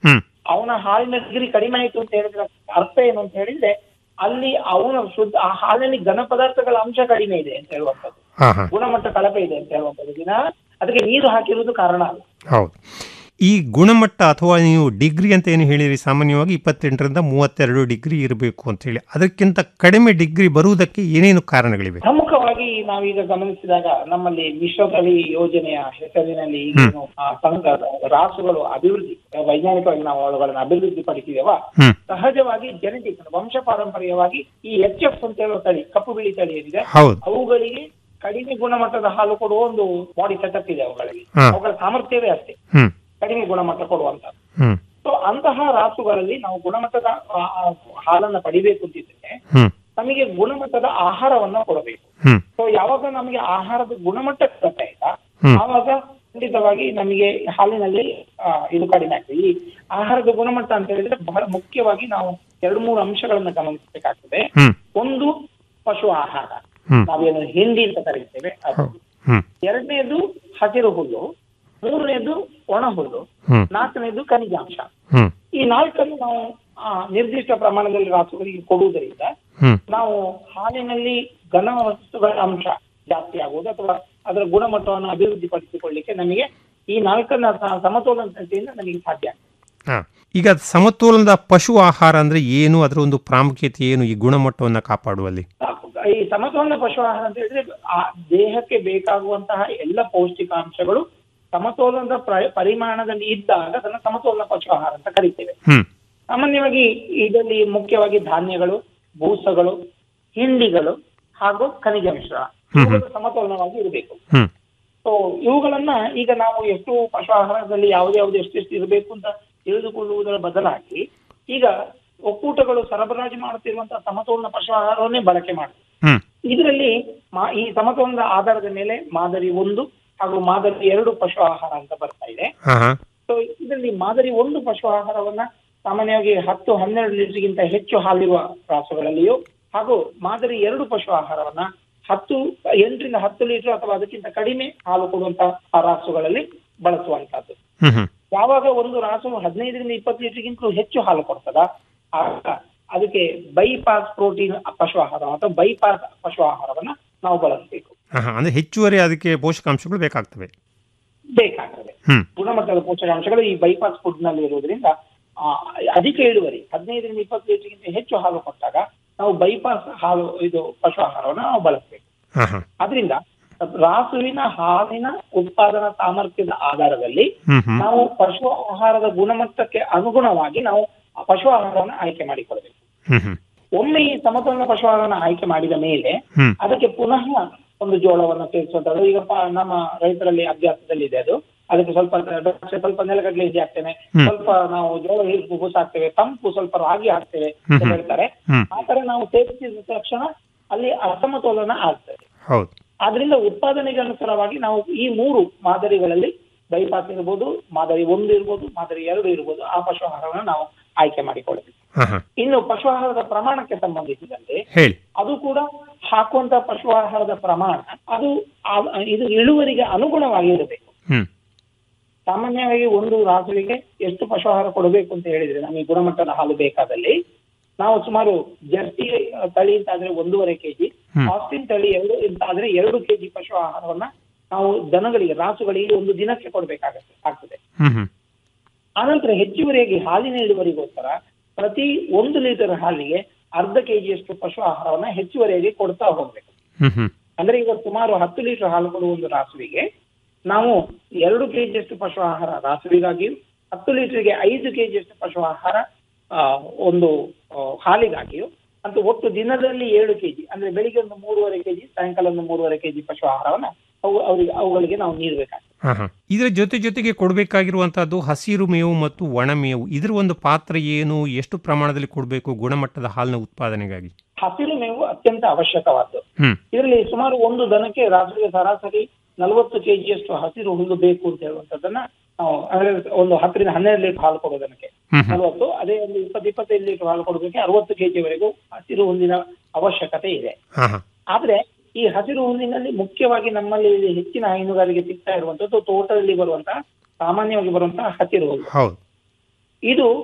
ಅವನ ಹಾಲಿನ ಡಿಗ್ರಿ ಕಡಿಮೆ ಆಯ್ತು ಅಂತ ಹೇಳಿದ್ರೆ ಅರ್ಥ ಏನು ಅಂತ ಹೇಳಿದ್ರೆ ಅಲ್ಲಿ ಅವನ ಶುದ್ಧ ಆ ಹಾಲಿನಲ್ಲಿ ಘನ ಪದಾರ್ಥಗಳ ಅಂಶ ಕಡಿಮೆ ಇದೆ ಅಂತ ಹೇಳುವಂಥದ್ದು ಹಾ ಹಾ ಗುಣಮಟ್ಟ ಕಳಪೆ ಇದೆ ಅಂತ ಹೇಳುವಂಥದ್ದು ದಿನ ಅದಕ್ಕೆ ನೀರು ಹಾಕಿರುವುದು ಕಾರಣ ಅಲ್ಲ ಹೌದು ಈ ಗುಣಮಟ್ಟ ಅಥವಾ ನೀವು ಡಿಗ್ರಿ ಅಂತ ಏನು ಹೇಳಿರಿ ಸಾಮಾನ್ಯವಾಗಿ ಇಪ್ಪತ್ತೆಂಟರಿಂದ ಮೂವತ್ತೆರಡು ಡಿಗ್ರಿ ಇರಬೇಕು ಅಂತ ಹೇಳಿ ಅದಕ್ಕಿಂತ ಕಡಿಮೆ ಡಿಗ್ರಿ ಬರುವುದಕ್ಕೆ ಏನೇನು ಕಾರಣಗಳಿವೆ ಪ್ರಮುಖವಾಗಿ ನಾವೀಗ ಗಮನಿಸಿದಾಗ ನಮ್ಮಲ್ಲಿ ಮಿಶ್ರತಳಿ ಯೋಜನೆಯ ಹೆಸರಿನಲ್ಲಿ ಈಗೇನು ಆ ಸಂಘ ರಾಸುಗಳು ಅಭಿವೃದ್ಧಿ ವೈಜ್ಞಾನಿಕವಾಗಿ ನಾವು ಅವುಗಳನ್ನು ಅಭಿವೃದ್ಧಿ ಪಡಿಸಿದೇವ ಹ್ಮ್. ಸಹಜವಾಗಿ ಜೆನೆಟಿಕ್ ವಂಶ ಪಾರಂಪರ್ಯವಾಗಿ ಈ ಎಚ್ ಎಫ್ ಅಂತ ಹೇಳುವ ತಳಿ ಕಪ್ಪು ಬಿಳಿ ತಳಿ ಏನಿದೆ ಹೌದು. ಅವುಗಳಿಗೆ ಕಡಿಮೆ ಗುಣಮಟ್ಟದ ಹಾಲು ಕೊಡುವ ಒಂದು ಬಾಡಿ ಸೆಟಪ್ ಇದೆ ಅವುಗಳಿಗೆ ಹಾ. ಅವುಗಳ ಸಾಮರ್ಥ್ಯವೇ ಅಷ್ಟೇ ಹ್ಮ್ ಕಡಿಮೆ ಗುಣಮಟ್ಟ ಕೊಡುವಂತ ಹ್ಮ್ ಸೊ ಅಂತಹ ರಾಸುಗಳಲ್ಲಿ ನಾವು ಗುಣಮಟ್ಟದ ಆ, ಆ, ಹಾಲನ್ನ ಪಡಿಬೇಕು ಅಂತಿದ್ರೆ ಹ್ಮ್ ನಮಗೆ ಗುಣಮಟ್ಟದ ಆಹಾರವನ್ನ ಕೊಡಬೇಕು ಹ್ಮ್ ಸೊ ಯಾವಾಗ ನಮಗೆ ಆಹಾರದ ಗುಣಮಟ್ಟ ಕಡಿಮೆ ಆಯ್ತಾ ಹ್ಮ್. ಆವಾಗ ಖಂಡಿತವಾಗಿ ನಮಗೆ ಹಾಲಿನಲ್ಲಿ ಆ, ಇದು ಕಡಿಮೆ ಆಗ್ತದೆ ಈ ಆಹಾರದ ಗುಣಮಟ್ಟ ಅಂತ ಹೇಳಿದ್ರೆ ಬಹಳ ಮುಖ್ಯವಾಗಿ ನಾವು ಎರಡು ಮೂರು ಅಂಶಗಳನ್ನ ಗಮನಿಸಬೇಕಾಗ್ತದೆ ಹ್ಮ್ ಒಂದು ಪಶು ಆಹಾರ ಹ್ಮ್. ನಾವೇನು ಹಿಂಡಿ ಅಂತ ಕರೀತೇವೆ ಅದು ಹ್ಮ್ ಎರಡನೇದು ಹಸಿರು ಹುಲ್ಲು ಮೂರನೇದು ಒಣ ಹುಲ್ಲು ಹ್ಮ್. ನಾಲ್ಕನೇದು ಖನಿಜಾಂಶ ಹ್ಮ್ ಈ ನಾಲ್ಕನ್ನು ನಾವು ಆ, ನಿರ್ದಿಷ್ಟ ಪ್ರಮಾಣದಲ್ಲಿ ರಾಸುಗಳಿಗೆ ಕೊಡುವುದರಿಂದ ಹ್ಮ್ ನಾವು ಹಾಲಿನಲ್ಲಿ ಘನ ವಸ್ತುಗಳ ಅಂಶ ಜಾಸ್ತಿ ಆಗುವುದು ಅಥವಾ ಅದರ ಗುಣಮಟ್ಟವನ್ನು ಅಭಿವೃದ್ಧಿಪಡಿಸಿಕೊಳ್ಳಿಕ್ಕೆ ನಮಗೆ ಈ ನಾಲ್ಕನ್ನ ಸ- ಸಮತೋಲನತೆಯಿಂದ ನಮಗೆ ಸಾಧ್ಯ ಆಗ್ತದೆ. ಹಾ ಈಗ ಸಮತೋಲನದ ಪಶು ಆಹಾರ ಅಂದ್ರೆ ಏನು ಅದರ ಒಂದು ಪ್ರಾಮುಖ್ಯತೆ ಏನು ಈ ಗುಣಮಟ್ಟವನ್ನ ಕಾಪಾಡುವಲ್ಲಿ ಈ ಸಮತೋಲನ ಪಶು ಆಹಾರ ಅಂತ ಹೇಳಿದ್ರೆ ಆ ದೇಹಕ್ಕೆ ಬೇಕಾಗುವಂತಹ ಎಲ್ಲ ಪೌಷ್ಟಿಕಾಂಶಗಳು ಸಮತೋಲನದ ಪ್ರ- ಪರಿಮಾಣದಲ್ಲಿ ಇದ್ದಾಗ ಅದನ್ನ ಸಮತೋಲನ ಪಶು ಆಹಾರ ಅಂತ ಕರಿತೇವೆ ಹ್ಮ್ ಸಾಮಾನ್ಯವಾಗಿ ಇದರಲ್ಲಿ ಮುಖ್ಯವಾಗಿ ಧಾನ್ಯಗಳು ಬೂಸಗಳು ಹಿಂಡಿಗಳು ಹಾಗೂ ಖನಿಜ ಮಿಶ್ರ ಇವುಗಳು ಸಮತೋಲನವಾಗಿ ಇರಬೇಕು ಹ್ಮ್ ಸೊ ಇವುಗಳನ್ನ ಈಗ ನಾವು ಎಷ್ಟು ಪಶು ಆಹಾರದಲ್ಲಿ ಯಾವ್ದು ಯಾವ್ದು ಎಷ್ಟೆಷ್ಟು ಇರಬೇಕು ಅಂತ ತಿಳಿದುಕೊಳ್ಳುವುದರ ಬದಲಾಗಿ ಈಗ ಒಕ್ಕೂಟಗಳು ಸರಬರಾಜು ಮಾಡುತ್ತಿರುವಂತಹ ಸಮತೋಲನ ಪಶು ಆಹಾರವನ್ನೇ ಬಳಕೆ ಮಾಡುತ್ತೆ ಹ್ಮ್ ಇದರಲ್ಲಿ ಮಾ- ಈ ಸಮತೋಲನದ ಆಧಾರದ ಮೇಲೆ ಮಾದರಿ ಒಂದು ಹಾಗೂ ಮಾದರಿ ಎರಡು ಪಶು ಆಹಾರ ಅಂತ ಬರ್ತಾ ಇದೆ ಹಾ ಹಾ ಸೊ ಇದರಲ್ಲಿ ಮಾದರಿ ಒಂದು ಪಶು ಆಹಾರವನ್ನ ಸಾಮಾನ್ಯವಾಗಿ ಹತ್ತು ಹನ್ನೆರಡು ಲೀಟರ್ಗಿಂತ ಹೆಚ್ಚು ಹಾಲಿರುವ ರಾಸುಗಳಲ್ಲಿಯೂ ಹಾಗೂ ಮಾದರಿ ಎರಡು ಪಶು ಆಹಾರವನ್ನ ಹತ್ತು ಎಂಟರಿಂದ ಹತ್ತು ಲೀಟರ್ ಅಥವಾ ಅದಕ್ಕಿಂತ ಕಡಿಮೆ ಹಾಲು ಕೊಡುವಂತಹ ಆ ರಾಸುಗಳಲ್ಲಿ ಬಳಸುವಂತಹದ್ದು ಹ್ಮ್ ಹ್ಮ್ ಯಾವಾಗ ಒಂದು ರಾಸು ಹದಿನೈದರಿಂದ ಇಪ್ಪತ್ತು ಲೀಟರ್ಗಿಂತಲೂ ಹೆಚ್ಚು ಹಾಲು ಕೊಡ್ತದ ಆಗ ಅದಕ್ಕೆ ಬೈಪಾಸ್ ಪ್ರೋಟೀನ್ ಪಶು ಆಹಾರ ಅಥವಾ ಬೈಪಾಸ್ ಪಶು ಆಹಾರವನ್ನ ನಾವು ಬಳಸಬೇಕು ಹಾ ಹಾ ಅಂದ್ರೆ ಹೆಚ್ಚುವರಿ ಅದಕ್ಕೆ ಪೋಷಕಾಂಶಗಳು ಬೇಕಾಗ್ತವೆ ಬೇಕಾಗ್ತದೆ ಹ್ಮ್ ಗುಣಮಟ್ಟದ ಪೋಷಕಾಂಶಗಳು ಈ ಬೈಪಾಸ್ ಫುಡ್ ನಲ್ಲಿ ಇರುವುದರಿಂದ ಆ, ಅಧಿಕ ಇಳುವರಿ ಹದಿನೈದರಿಂದ ಇಪ್ಪತ್ತು ಲೀಟರ್ಗಿಂತ ಹೆಚ್ಚು ಹಾಲು ಕೊಟ್ಟಾಗ ನಾವು ಬೈಪಾಸ್ ಹಾಲು ಇದು ಪಶು ಆಹಾರವನ್ನು ನಾವು ಬಳಸಬೇಕು ಹಾ ಹಾ ಅದರಿಂದ ರಾಸುವಿನ ಹಾಲಿನ ಉತ್ಪಾದನಾ ಸಾಮರ್ಥ್ಯದ ಆಧಾರದಲ್ಲಿ ಹ್ಮ್ ಹ್ಮ್ ನಾವು ಪಶು ಆಹಾರದ ಗುಣಮಟ್ಟಕ್ಕೆ ಅನುಗುಣವಾಗಿ ನಾವು ಆ ಪಶು ಆಹಾರವನ್ನು ಆಯ್ಕೆ ಮಾಡಿಕೊಳ್ಬೇಕು ಹ್ಮ್ ಹ್ಮ್ ಒಮ್ಮೆ ಈ ಸಮತೋಲನ ಪಶು ಆಹಾರವನ್ನು ಆಯ್ಕೆ ಮಾಡಿದ ಮೇಲೆ ಹ್ಮ್. ಅದಕ್ಕೆ ಪುನಃ ಒಂದು ಜೋಳವನ್ನು ಸೇರಿಸುವಂತದ್ದು ಈಗ ಪ- ನಮ್ಮ ರೈತರಲ್ಲಿ ಅಭ್ಯಾಸದಲ್ಲಿದೆ ಅದು ಅದಕ್ಕೆ ಸ್ವಲ್ಪ ದ- ಸ್ವಲ್ಪ ನೆಲಗಡಲೆ ಇದೆ ಹಾಕ್ತೇನೆ ಹ್ಮ್. ಸ್ವಲ್ಪ ನಾವು ಜೋಳ ಹುಬ್ಬುಸ್ ಹಾಕ್ತೇವೆ ತಂಪು ಸ್ವಲ್ಪ ರಾಗಿ ಹಾಕ್ತೇವೆ ಅಂತ ಹ್ಮ್. ಹೇಳ್ತಾರೆ ಹ್ಮ್. ಆ ತರ ನಾವು ಸೇರಿಸಿದ ತಕ್ಷಣ ಅಲ್ಲಿ ಅಸಮತೋಲನ ಆಗ್ತದೆ ಹೌದು ಆದ್ರಿಂದ ಉತ್ಪಾದನೆಗೆ ಅನುಸಾರವಾಗಿ ನಾವು ಈ ಮೂರು ಮಾದರಿಗಳಲ್ಲಿ ಬೈಪಾಸ್ ಇರ್ಬೋದು ಮಾದರಿ ಒಂದು ಇರ್ಬೋದು ಮಾದರಿ ಎರಡು ಇರ್ಬೋದು ಆ ಪಶು ಆಹಾರವನ್ನು ನಾವು ಆಯ್ಕೆ ಮಾಡಿಕೊಳ್ಳಬೇಕು ಹಾ ಹಾ ಇನ್ನು ಪಶು ಆಹಾರದ ಪ್ರಮಾಣಕ್ಕೆ ಸಂಬಂಧಿಸಿದಂತೆ ಹೇಳಿ ಅದು ಕೂಡ ಹಾಕುವಂತ ಪಶು ಆಹಾರದ ಪ್ರಮಾಣ ಅದು ಆ- ಇದು ಇಳುವರಿಗೆ ಅನುಗುಣವಾಗಿ ಇರಬೇಕು ಹ್ಮ್ ಸಾಮಾನ್ಯವಾಗಿ ಒಂದು ರಾಸುವಿಗೆ ಎಷ್ಟು ಪಶು ಆಹಾರ ಕೊಡಬೇಕು ಅಂತ ಹೇಳಿದ್ರೆ ನಮಗೆ ಗುಣಮಟ್ಟದ ಹಾಲು ಬೇಕಾದಲ್ಲಿ ನಾವು ಸುಮಾರು ಜರ್ಸಿ ತಳಿ ಅಂತಾದ್ರೆ ಒಂದೂವರೆ ಕೆಜಿ ಹ್ಮ್. ಆಸ್ಟಿನ್ ತಳಿ ಎರಡು ಅಂತಾದ್ರೆ ಎರಡು ಕೆಜಿ ಪಶು ಆಹಾರವನ್ನ ನಾವು ದನಗಳಿಗೆ ರಾಸುಗಳಿಗೆ ಒಂದು ದಿನಕ್ಕೆ ಕೊಡಬೇಕಾಗತ್ತೆ ಆಗ್ತದೆ ಹ್ಮ್ ಹ್ಮ್ ಆನಂತರ ಹೆಚ್ಚುವರಿಯಾಗಿ ಹಾಲಿನ ಇಳುವರಿಗೋಸ್ಕರ ಪ್ರತಿ ಒಂದು ಲೀಟರ್ ಹಾಲಿಗೆ ಅರ್ಧ ಕೆಜಿಯಷ್ಟು ಪಶು ಆಹಾರವನ್ನ ಹೆಚ್ಚುವರಿಯಾಗಿ ಕೊಡ್ತಾ ಹೋಗ್ಬೇಕು ಹ್ಮ್ ಹ್ಮ್ ಅಂದ್ರೆ ಈಗ ಸುಮಾರು ಹತ್ತು ಲೀಟರ್ ಹಾಲು ಕೊಡುವ ಒಂದು ರಾಸುವಿಗೆ ನಾವು ಎರಡು ಕೆಜಿಯಷ್ಟು ಪಶು ಆಹಾರ ರಾಸುವಿಗಾಗಿಯೂ ಹತ್ತು ಲೀಟರ್ಗೆ ಐದು ಕೆಜಿಯಷ್ಟು ಪಶು ಆಹಾರ ಆ, ಒಂದು ಆ, ಹಾಲಿಗಾಗಿಯೂ ಅಂತ ಒಟ್ಟು ದಿನದಲ್ಲಿ ಏಳು ಕೆಜಿ ಅಂದ್ರೆ ಬೆಳಿಗ್ಗೆ ಒಂದು ಮೂರುವರೆ ಕೆಜಿ ಸಾಯಂಕಾಲ ಒಂದು ಮೂರುವರೆ ಕೆಜಿ ಪಶು ಆಹಾರವನ್ನ ಅವು ಅವರಿಗೆ ಅವುಗಳಿಗೆ ನಾವು ನೀಡಬೇಕಾಗ್ತದೆ ಹಾ ಹಾ ಇದರ ಜೊತೆ ಜೊತೆಗೆ ಕೊಡಬೇಕಾಗಿರುವಂತಹದ್ದು ಹಸಿರು ಮೇವು ಮತ್ತು ಒಣ ಮೇವು ಇದರ ಒಂದು ಪಾತ್ರ ಏನು ಎಷ್ಟು ಪ್ರಮಾಣದಲ್ಲಿ ಕೊಡಬೇಕು ಗುಣಮಟ್ಟದ ಹಾಲಿನ ಉತ್ಪಾದನೆಗಾಗಿ ಹಸಿರು ಮೇವು ಅತ್ಯಂತ ಅವಶ್ಯಕವಾದ್ದು ಹ್ಮ್ ಇದರಲ್ಲಿ ಸುಮಾರು ಒಂದು ದನಕ್ಕೆ ರಾತ್ರಿಗೆ ಸರಾಸರಿ ನಲವತ್ತು ಕೆಜಿಯಷ್ಟು ಹಸಿರು ಹುಲ್ಲು ಬೇಕು ಅಂತ ಹೇಳುವಂತದ್ದನ್ನ ನಾವು ಅಂದ್ರೆ ಒಂದು ಹತ್ತರಿಂದ ಹನ್ನೆರಡು ಲೀಟರ್ ಹಾಲು ಕೊಡೋ ದನಕ್ಕೆ ಹ್ಮ್ ಹ್ಮ್. ನಲವತ್ತು ಅದೇ ಒಂದು ಇಪ್ಪತ್ತು ಇಪ್ಪತ್ತೈದು ಲೀಟರ್ ಹಾಲು ಕೊಡೋದಕ್ಕೆ ಅರವತ್ತು ಕೆಜಿವರೆಗೂ ಹಸಿರು ಹುಲ್ಲಿನ ಅವಶ್ಯಕತೆ ಇದೆ ಹಾ ಹಾ ಆದ್ರೆ ಈ ಹಸಿರು ಹುಲ್ಲಿನಲ್ಲಿ ಮುಖ್ಯವಾಗಿ ನಮ್ಮಲ್ಲಿ ಇಲ್ಲಿ ಹೆಚ್ಚಿನ ಹೈನುಗಾರಿಕೆ ಸಿಗ್ತಾ ಇರುವಂತದ್ದು ತೋಟದಲ್ಲಿ ಬರುವಂತಹ ಸಾಮಾನ್ಯವಾಗಿ ಬರುವಂತಹ ಹಸಿರು ಹುಲ್ಲು ಹೌದು ಇದು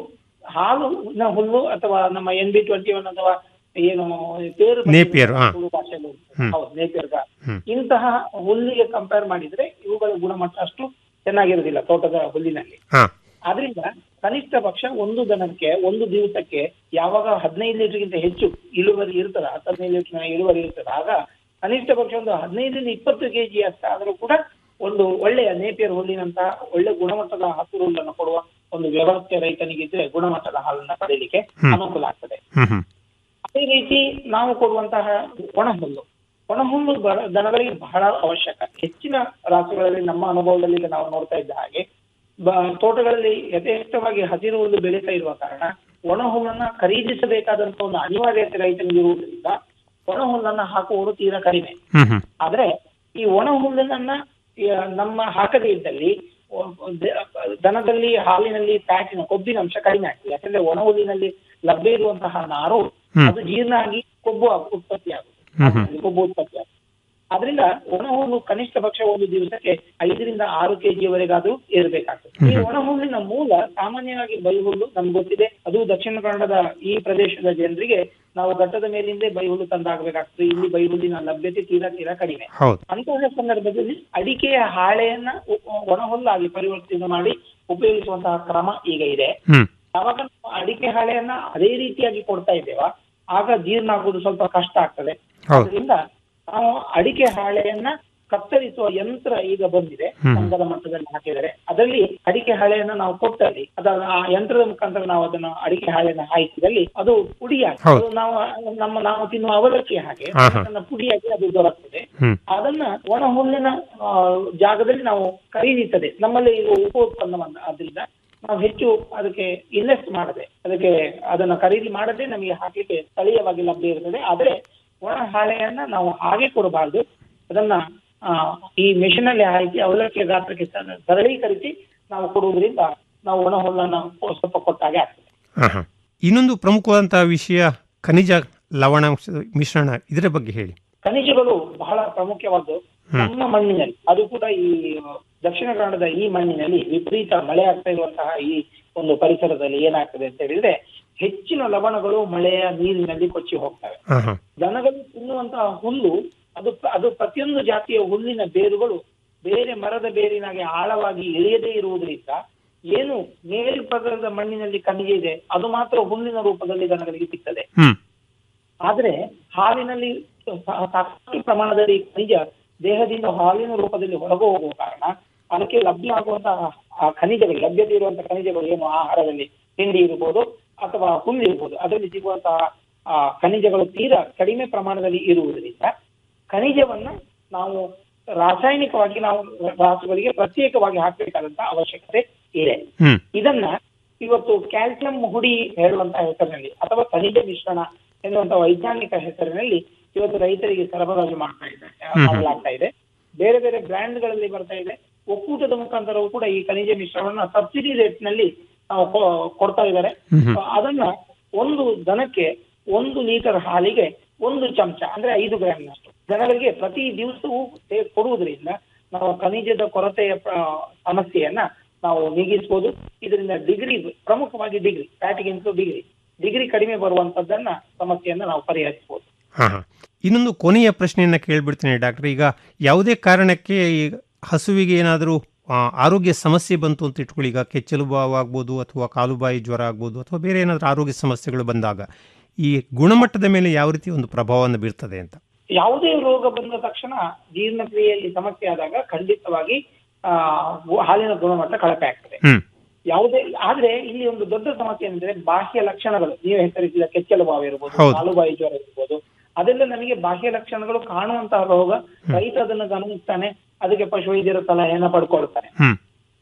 ಹಾಲು ನ ಹುಲ್ಲು ಅಥವಾ ನಮ್ಮ ಎನ್ ಬಿ ಟ್ವೆಂಟಿ ಒನ್ ಅಥವಾ ಏನು ಪೇರು ನೇಪಿಯರ್, ಹಾ. ತುಳು ಭಾಷೆಯಲ್ಲಿ ಹ್ಮ್. ಹೌದು ನೇಪಿಯರ್ ಗಾರ್ ಹ್ಮ್. ಇಂತಹ ಹುಲ್ಲಿಗೆ ಕಂಪೇರ್ ಮಾಡಿದ್ರೆ ಇವುಗಳ ಗುಣಮಟ್ಟ ಅಷ್ಟು ಚೆನ್ನಾಗಿರೋದಿಲ್ಲ ತೋಟದ ಹುಲ್ಲಿನಲ್ಲಿ ಹಾ ಆದ್ರಿಂದ ಕನಿಷ್ಠ ಪಕ್ಷ ಒಂದು ದನಕ್ಕೆ ಒಂದು ದಿವಸಕ್ಕೆ ಯಾವಾಗ ಹದಿನೈದು ಲೀಟರ್ಗಿಂತ ಹೆಚ್ಚು ಇಳುವರಿ ಇರ್ತದ ಹತ್ತು ಹದಿನೈದು ಲೀಟರ್ ಇಳುವರಿ ಇರ್ತದ ಆಗ ಕನಿಷ್ಠ ಪಕ್ಷ ಒಂದು ಹದಿನೈದರಿಂದ ಇಪ್ಪತ್ತು ಕೆಜಿ ಅಷ್ಟಾದರೂ ಕೂಡ ಒಂದು ಒಳ್ಳೆಯ ನೇಪಿಯರ್ ಹುಲ್ಲಿನಂತಹ ಒಳ್ಳೆ ಗುಣಮಟ್ಟದ ಹಸಿರು ಹುಲ್ಲನ್ನು ಕೊಡುವ ಒಂದು ವ್ಯವಸ್ಥೆ ರೈತನಿಗಿದ್ರೆ ಗುಣಮಟ್ಟದ ಹಾಲನ್ನ ಪಡೆಯಲಿಕ್ಕೆ ಹ್ಮ್. ಅನುಕೂಲ ಆಗ್ತದೆ ಹ್ಮ್ ಹ್ಮ್ ಅದೇ ರೀತಿ ನಾವು ಕೊಡುವಂತಹ ಒಣ ಹುಲ್ಲು ಒಣ ಹುಲ್ಲು ಬಹಳ- ದನಗಳಿಗೆ ಬಹಳ ಅವಶ್ಯಕ ಹೆಚ್ಚಿನ ರಾಸುಗಳಲ್ಲಿ ನಮ್ಮ ಅನುಭವದಲ್ಲಿ ಈಗ ನಾವು ನೋಡ್ತಾ ಇದ್ದ ಹಾಗೆ ಬ- ತೋಟಗಳಲ್ಲಿ ಯಥೇಚ್ಛವಾಗಿ ಹಸಿರು ಹುಲ್ಲು ಬೆಳೀತಾ ಇರುವ ಕಾರಣ ಒಣ ಹುಲ್ಲನ್ನ ಖರೀದಿಸಬೇಕಾದಂತ ಒಂದು ಅನಿವಾರ್ಯತೆ ರೈತನಿಗೆ ಇರುವುದರಿಂದ ಒಣ ಹುಲ್ಲನ್ನ ಹಾಕುವವರು ತೀರಾ ಕಡಿಮೆ ಹ್ಮ್ ಹ್ಮ್ ಆದ್ರೆ ಈ ಒಣ ಹುಲ್ಲನ್ನ ಈ ನಮ್ಮ ಹಾಕದೇ ಇದ್ದಲ್ಲಿ ಒ- ದ- ದನದಲ್ಲಿ ಹಾಲಿನಲ್ಲಿ ಫ್ಯಾಟಿನ ಕೊಬ್ಬಿನ ಅಂಶ ಕಡಿಮೆ ಆಗ್ತದೆ ಯಾಕಂದ್ರೆ ಒಣ ಹುಲ್ಲಿನಲ್ಲಿ ಲಭ್ಯ ಇರುವಂತಹ ನಾರು ಹ್ಮ್. ಅದು ಜೀರ್ಣ ಆಗಿ ಕೊಬ್ಬು ಆಗ್- ಉತ್ಪತ್ತಿ ಆಗುತ್ತೆ ಹ್ಮ್ ಹ್ಮ್. ಹಾಲಿನಲ್ಲಿ ಕೊಬ್ಬು ಉತ್ಪತ್ತಿ ಆಗುತ್ತೆ ಆದ್ರಿಂದ ಒಣ ಹುಲ್ಲು ಕನಿಷ್ಠ ಪಕ್ಷ ಒಂದು ದಿವಸಕ್ಕೆ ಐದರಿಂದ ಆರು ಕೆಜಿಯವರೆಗಾದ್ರೂ ಇರಬೇಕಾಗ್ತದೆ ಈ ಒಣ ಹುಲ್ಲಿನ ಮೂಲ ಸಾಮಾನ್ಯವಾಗಿ ಬೈಹುಲ್ಲು ನಮ್ಗೆ ಗೊತ್ತಿದೆ ಅದು ದಕ್ಷಿಣ ಕನ್ನಡದ ಈ ಪ್ರದೇಶದ ಜನರಿಗೆ ನಾವು ಘಟ್ಟದ ಮೇಲಿಂದ ಬೈಹುಲ್ಲು ತಂದಾಗಬೇಕಾಗ್ತದೆ ಇಲ್ಲಿ ಬೈಹುಲ್ಲಿನ ಲಭ್ಯತೆ ತೀರಾ ತೀರಾ ಕಡಿಮೆ ಹೌದು ಅಂತಹ ಸಂದರ್ಭದಲ್ಲಿ ಅಡಿಕೆಯ ಹಾಳೆಯನ್ನ ಉ- ಒಣಹುಲ್ಲಾಗಿ ಪರಿವರ್ತನೆ ಮಾಡಿ ಉಪಯೋಗಿಸುವಂತಹ ಕ್ರಮ ಈಗ ಇದೆ ಹ್ಮ್ ಯಾವಾಗ ನಾವು ಅಡಿಕೆ ಹಾಳೆಯನ್ನ ಅದೇ ರೀತಿಯಾಗಿ ಕೊಡ್ತಾ ಇದ್ದೇವಾ ಆಗ ಜೀರ್ಣ ಆಗುವುದು ಸ್ವಲ್ಪ ಕಷ್ಟ ಆಗ್ತದೆ ಹೌದು. ಅದರಿಂದ ನಾವು ಅಡಿಕೆ ಹಾಳೆಯನ್ನ ಕತ್ತರಿಸುವ ಯಂತ್ರ ಈಗ ಬಂದಿದೆ ಹ್ಮ್. ಸಂಘದ ಮಟ್ಟದಲ್ಲಿ ಹಾಕಿದರೆ ಅದರಲ್ಲಿ ಅಡಿಕೆ ಹಾಳೆಯನ್ನ ನಾವು ಕೊಟ್ಟಲ್ಲಿ ಅದ ಆ ಯಂತ್ರದ ಮುಖಾಂತರ ನಾವು ಅದನ್ನು ಅಡಿಕೆ ಹಾಳೆಯನ್ನ ಹಾಯಿಸಿದಲ್ಲಿ ಅದು ಪುಡಿಯಾಗಿ ಹೌದು. ಅದು ನಾವು ನಮ್ಮ ನಾವು ತಿನ್ನುವ ಅವಲಕ್ಕಿ ಹಾಗೆ ಹಾ, ಹಾ. ಅದನ್ನ ಪುಡಿಯಾಗಿ ಅದು ದೊರಕ್ತದೆ ಹ್ಮ್ ಅದನ್ನ ಒಣ ಹುಲ್ಲಿನ ಆ, ಜಾಗದಲ್ಲಿ ನಾವು ಖರೀದಿಸದೆ ನಮ್ಮಲ್ಲಿ ಇರುವ ಉಪ ಉತ್ಪನ್ನವನ್ನ ಆದ್ರಿಂದ ನಾವು ಹೆಚ್ಚು ಅದಕ್ಕೆ ಇನ್ವೆಸ್ಟ್ ಮಾಡದೆ ಅದಕ್ಕೆ ಅದನ್ನ ಖರೀದಿ ಮಾಡದೆ ನಮಗೆ ಹಾಕ್ಲಿಕ್ಕೆ ಸ್ಥಳೀಯವಾಗಿ ಲಭ್ಯ ಇರ್ತದೆ ಆದ್ರೆ ಒಣ ಹಾಳೆಯನ್ನ ನಾವು ಹಾಗೆ ಕೊಡಬಾರ್ದು ಅದನ್ನ ಆ, ಈ ಮೆಷಿನ್ ಅಲ್ಲಿ ಹಾಕಿ ಅವಲಕ್ಕಿಯ ಗಾತ್ರಕ್ಕೆ ಸ- ಸರಳೀಕರಿಸಿ ನಾವು ಕೊಡುವುದರಿಂದ ನಾವು ಒಣ ಹುಲ್ಲನ್ನ ಕೊ- ಸ್ವಲ್ಪ ಕೊಟ್ಟಾಗೆ ಆಗ್ತದೆ ಹಾ ಹಾ ಇನ್ನೊಂದು ಪ್ರಮುಖವಾದಂತಹ ವಿಷಯ ಖನಿಜ ಲವಣಾಂಶ ಮಿಶ್ರಣ ಇದರ ಬಗ್ಗೆ ಹೇಳಿ ಖನಿಜಗಳು ಬಹಳ ಪ್ರಾಮುಖ್ಯವಾದ್ದು ನಮ್ಮ ಮಣ್ಣಿನಲ್ಲಿ ಅದು ಕೂಡ ಈ ದಕ್ಷಿಣ ಕನ್ನಡದ ಈ ಮಣ್ಣಿನಲ್ಲಿ ವಿಪರೀತ ಮಳೆ ಆಗ್ತಾ ಇರುವಂತಹ ಈ ಒಂದು ಪರಿಸರದಲ್ಲಿ ಏನಾಗ್ತದೆ ಅಂತ ಹೇಳಿದ್ರೆ ಹೆಚ್ಚಿನ ಲವಣಗಳು ಮಳೆಯ ನೀರಿನಲ್ಲಿ ಕೊಚ್ಚಿ ಹೋಗ್ತವೆ ಹಾ ಹಾ ದನಗಳು ತಿನ್ನುವಂತಹ ಹುಲ್ಲು ಅದು ಅದು ಪ್ರತಿಯೊಂದು ಜಾತಿಯ ಹುಲ್ಲಿನ ಬೇರುಗಳು ಬೇರೆ ಮರದ ಬೇರಿನಾಗೆ ಆಳವಾಗಿ ಇಳಿಯದೇ ಇರುವುದರಿಂದ ಏನು ಮೇಲ್ಪದರದ ಮಣ್ಣಿನಲ್ಲಿ ಖನಿಜ ಇದೆ ಅದು ಮಾತ್ರ ಹುಲ್ಲಿನ ರೂಪದಲ್ಲಿ ದನಗಳಿಗೆ ಸಿಗ್ತದೆ ಹ್ಮ್ ಆದ್ರೆ ಹಾಲಿನಲ್ಲಿ ಸಾ- ಸಾಕಷ್ಟು ಪ್ರಮಾಣದಲ್ಲಿ ಖನಿಜ ದೇಹದಿಂದ ಹಾಲಿನ ರೂಪದಲ್ಲಿ ಹೊರಗೆ ಹೋಗುವ ಕಾರಣ ಅದಕ್ಕೆ ಲಭ್ಯ ಆಗುವಂತಹ ಆ ಖನಿಜಗಳು ಲಭ್ಯತೆ ಇರುವಂತಹ ಖನಿಜಗಳು ಏನು ಆಹಾರದಲ್ಲಿ ತಿಂಡಿ ಇರ್ಬೋದು ಅಥವಾ ಹುಲ್ಲು ಇರ್ಬೋದು ಅದರಲ್ಲಿ ಸಿಗುವಂತಹ ಆ ಖನಿಜಗಳು ತೀರಾ ಕಡಿಮೆ ಪ್ರಮಾಣದಲ್ಲಿ ಇರುವುದರಿಂದ ಖನಿಜವನ್ನ ನಾವು ರಾಸಾಯನಿಕವಾಗಿ ನಾವು ರಾಸುಗಳಿಗೆ ಪ್ರತ್ಯೇಕವಾಗಿ ಹಾಕಬೇಕಾದಂತಹ ಅವಶ್ಯಕತೆ ಇದೆ ಹ್ಮ್ ಇದನ್ನ ಇವತ್ತು ಕ್ಯಾಲ್ಸಿಯಂ ಹುಡಿ ಹೇಳುವಂತಹ ಹೆಸರಿನಲ್ಲಿ ಅಥವಾ ಖನಿಜ ಮಿಶ್ರಣ ಎನ್ನುವಂತಹ ವೈಜ್ಞಾನಿಕ ಹೆಸರಿನಲ್ಲಿ ಇವತ್ತು ರೈತರಿಗೆ ಸರಬರಾಜು ಮಾಡ್ತಾ ಇದೆ ಹ್ಮ್. ಮಾಡಲಾಗ್ತಾ ಇದೆ ಬೇರೆ ಬೇರೆ ಬ್ರ್ಯಾಂಡ್ ಗಳಲ್ಲಿ ಬರ್ತಾ ಇದೆ ಒಕ್ಕೂಟದ ಮುಖಾಂತರವೂ ಕೂಡ ಈ ಖನಿಜ ಮಿಶ್ರಣವನ್ನ ಸಬ್ಸಿಡಿ ರೇಟ್ ನಲ್ಲಿ ನಾವು ಕೊ- ಕೊಡ್ತಾ ಇದ್ದಾರೆ ಹ್ಮ್ ಹ್ಮ್. ಅದನ್ನ ಒಂದು ದನಕ್ಕೆ ಒಂದು ಲೀಟರ್ ಹಾಲಿಗೆ ಒಂದು ಚಮಚ ಅಂದ್ರೆ ಐದು ಗ್ರಾಮ್ನಷ್ಟು ದನಗಳಿಗೆ ಪ್ರತಿ ದಿವಸವೂ ಸೇ- ಕೊಡುವುದರಿಂದ ನಾವು ಖನಿಜದ ಕೊರತೆಯ ಪ್ರ- ಸಮಸ್ಯೆಯನ್ನ ನಾವು ನೀಗಿಸಬಹುದು ಇದರಿಂದ ಡಿಗ್ರಿ ಪ್ರಮುಖವಾಗಿ ಡಿಗ್ರಿ ಫ್ಯಾಟಿಗಿಂತಲೂ ಡಿಗ್ರಿ ಡಿಗ್ರಿ ಕಡಿಮೆ ಬರುವಂತದ್ದನ್ನ ಸಮಸ್ಯೆಯನ್ನ ನಾವು ಪರಿಹರಿಸಬಹುದು ಹಾ ಹಾ ಇನ್ನೊಂದು ಕೊನೆಯ ಪ್ರಶ್ನೆಯನ್ನ ಕೇಳ್ಬಿಡ್ತೀನಿ ಡಾಕ್ಟರ್ ಈಗ ಯಾವುದೇ ಕಾರಣಕ್ಕೆ ಈಗ ಹಸುವಿಗೆ ಏನಾದರೂ ಆರೋಗ್ಯ ಸಮಸ್ಯೆ ಬಂತು ಅಂತ ಇಟ್ಕೊಳ್ಳಿ ಈಗ ಕೆಚ್ಚಲು ಬಾವು ಆಗ್ಬೋದು ಅಥವಾ ಕಾಲುಬಾಯಿ ಜ್ವರ ಆಗ್ಬೋದು ಅಥವಾ ಬೇರೆ ಏನಾದರೂ ಆರೋಗ್ಯ ಸಮಸ್ಯೆಗಳು ಬಂದಾಗ ಈ ಗುಣಮಟ್ಟದ ಮೇಲೆ ಯಾವ ರೀತಿ ಒಂದು ಪ್ರಭಾವವನ್ನು ಬೀರ್ತದೆ ಅಂತ ಯಾವುದೇ ರೋಗ ಬಂದ ತಕ್ಷಣ ಜೀರ್ಣಕ್ರಿಯೆಯಲ್ಲಿ ಸಮಸ್ಯೆ ಆದಾಗ ಖಂಡಿತವಾಗಿ ಆ ಹಾಲಿನ ಗುಣಮಟ್ಟ ಕಳಪೆ ಆಗ್ತದೆ ಹ್ಮ್ ಯಾವುದೇ ಆದ್ರೆ ಇಲ್ಲಿ ಒಂದು ದೊಡ್ಡ ಸಮಸ್ಯೆ ಅಂದ್ರೆ ಬಾಹ್ಯ ಲಕ್ಷಣಗಳು ನೀವು ಹೆಸರಿಸಿದ ಕೆಚ್ಚಲು ಬಾವು ಇರ್ಬೋದು ಹೌದು. ಕಾಲುಬಾಯಿ ಜ್ವರ ಇರ್ಬೋದು ಅದೆಲ್ಲ ನಮಗೆ ಬಾಹ್ಯ ಲಕ್ಷಣಗಳು ಕಾಣುವಂತಹ ರೋಗ ರೈತ ಅದನ್ನು ಗಮನಿಸ್ತಾನೆ ಅದಕ್ಕೆ ಪಶುವೈದ್ಯರ ಸಲಹೆಯನ್ನ ಪಡ್ಕೊಳ್ತಾನೆ ಹ್ಮ್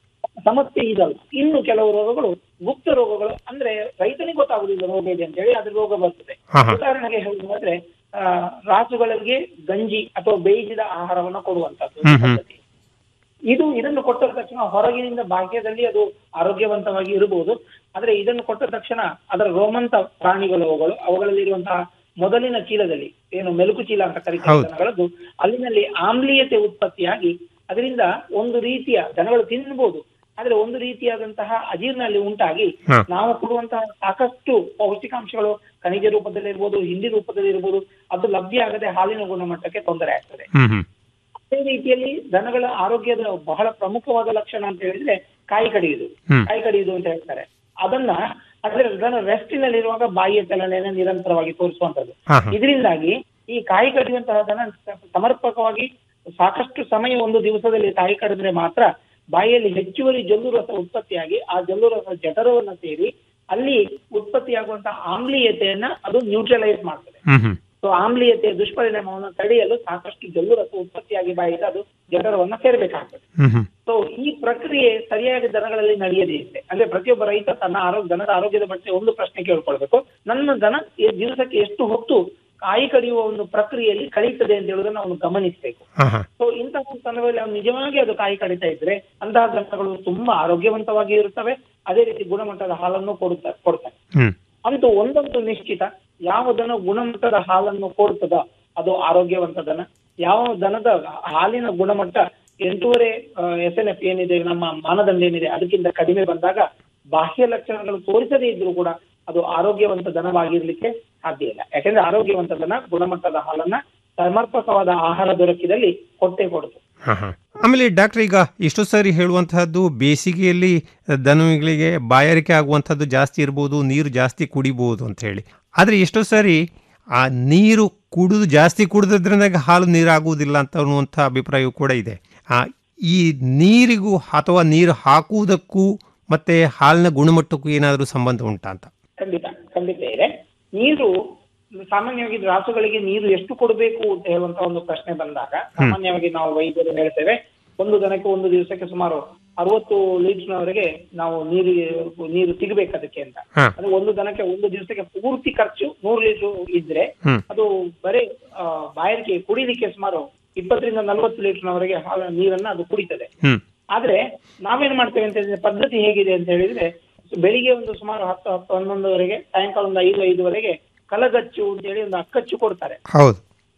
ಸಮಸ್ಯೆ ಇದಲ್ಲ ಇನ್ನು ಕೆಲವು ರೋಗಗಳು ಗುಪ್ತ ರೋಗಗಳು ಅಂದ್ರೆ ರೈತನಿಗೆ ಗೊತ್ತಾಗುದಿಲ್ಲ ರೋಗ ಇದೆ ಅಂತ ಹೇಳಿ ಅದ್ರ ರೋಗ ಬರ್ತದೆ ಹಾ, ಹಾ. ಉದಾಹರಣೆಗೆ ಹೇಳುವುದಾದ್ರೆ ಆ, ರಾಸುಗಳಿಗೆ ಗಂಜಿ ಅಥವಾ ಬೇಯಿಸಿದ ಆಹಾರವನ್ನ ಕೊಡುವಂತದ್ದು ಹ್ಮ್, ಹ್ಮ್. ಪದ್ಧತಿ ಇದು ಇದನ್ನು ಕೊಟ್ಟ ತಕ್ಷಣ ಹೊರಗಿನಿಂದ ಬಾಹ್ಯದಲ್ಲಿ ಅದು ಆರೋಗ್ಯವಂತವಾಗಿ ಇರಬಹುದು ಆದ್ರೆ ಇದನ್ನು ಕೊಟ್ಟ ತಕ್ಷಣ ಅದರ ರೋಮಂತ ಪ್ರಾಣಿಗಳು ಅವುಗಳು ಅವುಗಳಲ್ಲಿ ಇರುವಂತಹ ಮೊದಲಿನ ಚೀಲದಲ್ಲಿ ಏನು ಮೆಲುಕು ಚೀಲ ಅಂತ ಕರೀತಾರೆ ಹೌದು. ದನಗಳದ್ದು ಅಲ್ಲಿನಲ್ಲಿ ಆಮ್ಲೀಯತೆ ಉತ್ಪತ್ತಿಯಾಗಿ ಅದರಿಂದ ಒಂದು ರೀತಿಯ ದನಗಳು ತಿನ್ಬಹುದು ಆದ್ರೆ ಒಂದು ರೀತಿಯಾದಂತಹ ಅಜೀರ್ಣ ಅಲ್ಲಿ ಉಂಟಾಗಿ ಹ. ನಾವು ಕೊಡುವಂತಹ ಸಾಕಷ್ಟು ಪೌಷ್ಟಿಕಾಂಶಗಳು ಖನಿಜ ರೂಪದಲ್ಲಿ ಇರ್ಬೋದು ಹಿಂಡಿ ರೂಪದಲ್ಲಿ ಇರ್ಬೋದು ಅದು ಲಭ್ಯ ಆಗದೆ ಹಾಲಿನ ಗುಣಮಟ್ಟಕ್ಕೆ ತೊಂದರೆ ಆಗ್ತದೆ ಹ್ಮ್ ಹ್ಮ್ ಅದೇ ರೀತಿಯಲ್ಲಿ ದನಗಳ ಆರೋಗ್ಯದ ಬಹಳ ಪ್ರಮುಖವಾದ ಲಕ್ಷಣ ಅಂತ ಹೇಳಿದ್ರೆ ಕಾಯಿ ಕಡಿಯುವುದು ಹ್ಮ್. ಕಾಯಿ ಕಡಿಯುವುದು ಅಂತ ಹೇಳ್ತಾರೆ ಅದನ್ನ ಅಂದ್ರೆ ದನ ರೆಸ್ಟಿನಲ್ಲಿರುವಾಗ ಬಾಯಿಯ ಚಲನೆಯನ್ನು ನಿರಂತರವಾಗಿ ತೋರಿಸುವಂತದ್ದು ಹಾ, ಹಾ. ಇದರಿಂದಾಗಿ ಈ ಕಾಯಿ ಕಡಿಯುವಂತಹ ದನ ಸಮರ್ಪಕವಾಗಿ ಸಾಕಷ್ಟು ಸಮಯ ಒಂದು ದಿವಸದಲ್ಲಿ ಕಾಯಿ ಕಡಿದ್ರೆ ಮಾತ್ರ ಬಾಯಿಯಲ್ಲಿ ಹೆಚ್ಚುವರಿ ಜಲ್ಲು ರಸ ಉತ್ಪತ್ತಿಯಾಗಿ ಆ ಜಲ್ಲು ರಸ ಜಠರವನ್ನ ಸೇರಿ ಅಲ್ಲಿ ಉತ್ಪತ್ತಿಯಾಗುವಂತಹ ಆಮ್ಲೀಯತೆಯನ್ನ ಅದು ನ್ಯೂಟ್ರಲೈಸ್ ಮಾಡ್ತದೆ ಹ್ಮ್ ಹ್ಮ್ ಸೊ ಆಮ್ಲೀಯತೆಯ ದುಷ್ಪರಿಣಾಮವನ್ನು ತಡೆಯಲು ಸಾಕಷ್ಟು ಜಲ್ಲು ರಸ ಉತ್ಪತ್ತಿಯಾಗಿ ಬಾಯಿಗೆ ಅದು ಜಠರವನ್ನ ಸೇರ್ಬೇಕಾಗ್ತದೆ ಹ್ಮ್ ಹ್ಮ್ ಸೊ ಈ ಪ್ರಕ್ರಿಯೆ ಸರಿಯಾಗಿ ದನಗಳಲ್ಲಿ ನಡೆಯದೇ ಇದೆ ಅಂದ್ರೆ ಪ್ರತಿಯೊಬ್ಬ ರೈತ ತನ್ನ ಆರೋಗ್ಯ ದನದ ಆರೋಗ್ಯದ ಬಗ್ಗೆ ಒಂದು ಪ್ರಶ್ನೆ ಕೇಳ್ಕೊಳ್ಬೇಕು ನನ್ನ ದನ ಈ ದಿವಸಕ್ಕೆ ಎಷ್ಟು ಹೊತ್ತು ಕಾಯಿ ಕಡಿಯುವ ಒಂದು ಪ್ರಕ್ರಿಯೆಯಲ್ಲಿ ಕಳೀತದೆ ಅಂತ ಹೇಳುವುದನ್ನು ಅವನು ಗಮನಿಸಬೇಕು ಹಾ ಹಾ ಸೊ ಇಂತಹ ಒಂದು ಸಂದರ್ಭದಲ್ಲಿ ಅವನು ನಿಜವಾಗಿ ಅದು ಕಾಯಿ ಕಡಿತಾ ಇದ್ರೆ ಅಂತಹ ದನಗಳು ತುಂಬಾ ಆರೋಗ್ಯವಂತವಾಗಿ ಇರುತ್ತವೆ ಅದೇ ರೀತಿ ಗುಣಮಟ್ಟದ ಹಾಲನ್ನು ಕೊಡುತ್ತಾ ಕೊಡ್ತಾರೆ ಹ್ಮ್ ಅಂತೂ ಒಂದೊಂದು ನಿಶ್ಚಿತ ಯಾವ ದನ ಗುಣಮಟ್ಟದ ಹಾಲನ್ನು ಕೊಡ್ತದ ಅದು ಆರೋಗ್ಯವಂತ ದನ ಯಾವ ದನದ ಹಾಲಿನ ಗುಣಮಟ್ಟ ಎಂಟೂವರೆ ಎಸ್ ಎನ್ ಎಫ್ ಏನಿದೆ ನಮ್ಮ ಮಾನದಂಡ ಏನಿದೆ ಅದಕ್ಕಿಂತ ಕಡಿಮೆ ಬಂದಾಗ ಬಾಹ್ಯ ಲಕ್ಷಣಗಳು ತೋರಿಸದೇ ಇದ್ರೂ ಕೂಡ ಅದು ಆರೋಗ್ಯವಂತ ದನವಾಗಿರ್ಲಿಕ್ಕೆ ಸಾಧ್ಯ ಇಲ್ಲ ಯಾಕಂದ್ರೆ ಆರೋಗ್ಯವಂತ ದನ ಗುಣಮಟ್ಟದ ಹಾಲನ್ನ ಸಮರ್ಪಕವಾದ ಆಹಾರ ದೊರಕಿದಲ್ಲಿ ಕೊಟ್ಟೆ ಕೊಡುತ್ತೆ ಹಾ, ಹಾ. ಆಮೇಲೆ ಡಾಕ್ಟರ್ ಈಗ ಇಷ್ಟು ಸಾರಿ ಹೇಳುವಂತಹದ್ದು ಬೇಸಿಗೆಯಲ್ಲಿ ದನಗಳಿಗೆ ಬಾಯಾರಿಕೆ ಆಗುವಂಥದ್ದು ಜಾಸ್ತಿ ಇರ್ಬೋದು ನೀರು ಜಾಸ್ತಿ ಕುಡಿಬಹುದು ಅಂತ ಹೇಳಿ ಆದರೆ ಎಷ್ಟೋ ಸಾರಿ ಆ ನೀರು ಕುಡಿದು ಜಾಸ್ತಿ ಕುಡಿದ್ರಿಂದ ಹಾಲು ನೀರಾಗುವುದಿಲ್ಲ ಅಂತ ಅನ್ನುವಂಥ ಅಭಿಪ್ರಾಯವೂ ಕೂಡ ಇದೆ ಆ, ಈ ನೀರಿಗೂ ಅಥವಾ ನೀರು ಹಾಕುವುದಕ್ಕೂ ಮತ್ತೆ ಹಾಲಿನ ಗುಣಮಟ್ಟಕ್ಕೂ ಏನಾದರೂ ಸಂಬಂಧ ಉಂಟಾ ಅಂತ ಖಂಡಿತ ಖಂಡಿತ ಇದೆ ನೀರು ಸಾಮಾನ್ಯವಾಗಿ ರಾಸುಗಳಿಗೆ ನೀರು ಎಷ್ಟು ಕೊಡಬೇಕು ಅಂತ ಹೇಳುವಂತ ಒಂದು ಪ್ರಶ್ನೆ ಬಂದಾಗ ಸಾಮಾನ್ಯವಾಗಿ ನಾವು ವೈದ್ಯರು ಹೇಳ್ತೇವೆ ಒಂದು ದನಕ್ಕೆ ಒಂದು ದಿವಸಕ್ಕೆ ಸುಮಾರು ಅರವತ್ತು ಲೀಟರ್ನವರೆಗೆ ನಾವು ನೀರು ನೀರು ಸಿಗಬೇಕು ಅದಕ್ಕೆ ಅಂತ ಹಾ. ಅದು ಒಂದು ದನಕ್ಕೆ ಒಂದು ದಿವಸಕ್ಕೆ ಪೂರ್ತಿ ಖರ್ಚು ನೂರು ಲೀಟರ್ ಇದ್ರೆ ಹ್ಮ್. ಅದು ಬರೀ ಆ, ಬಾಯಾರಿಕೆ ಕುಡಿಲಿಕ್ಕೆ ಸುಮಾರು ಇಪ್ಪತ್ತರಿಂದ ನಲವತ್ತು ಲೀಟರ್ನವರೆಗೆ ಹಾಲು ನೀರನ್ನ ಅದು ಕುಡಿತದೆ ಹ್ಮ್ ಆದ್ರೆ ನಾವೇನ್ ಮಾಡ್ತೇವೆ ಅಂತ ಹೇಳಿದ್ರೆ ಪದ್ಧತಿ ಹೇಗಿದೆ ಅಂತ ಹೇಳಿದ್ರೆ ಬೆಳಿಗ್ಗೆ ಒಂದು ಸುಮಾರು ಹತ್ತು ಹತ್ತು ಹನ್ನೊಂದುವರೆಗೆ ಸಾಯಂಕಾಲ ಒಂದು ಐದು ಐದುವರೆಗೆ ಕಲಗಚ್ಚು ಅಂತ ಹೇಳಿ ಒಂದು ಅಕ್ಕಚ್ಚು ಕೊಡ್ತಾರೆ ಹೌದು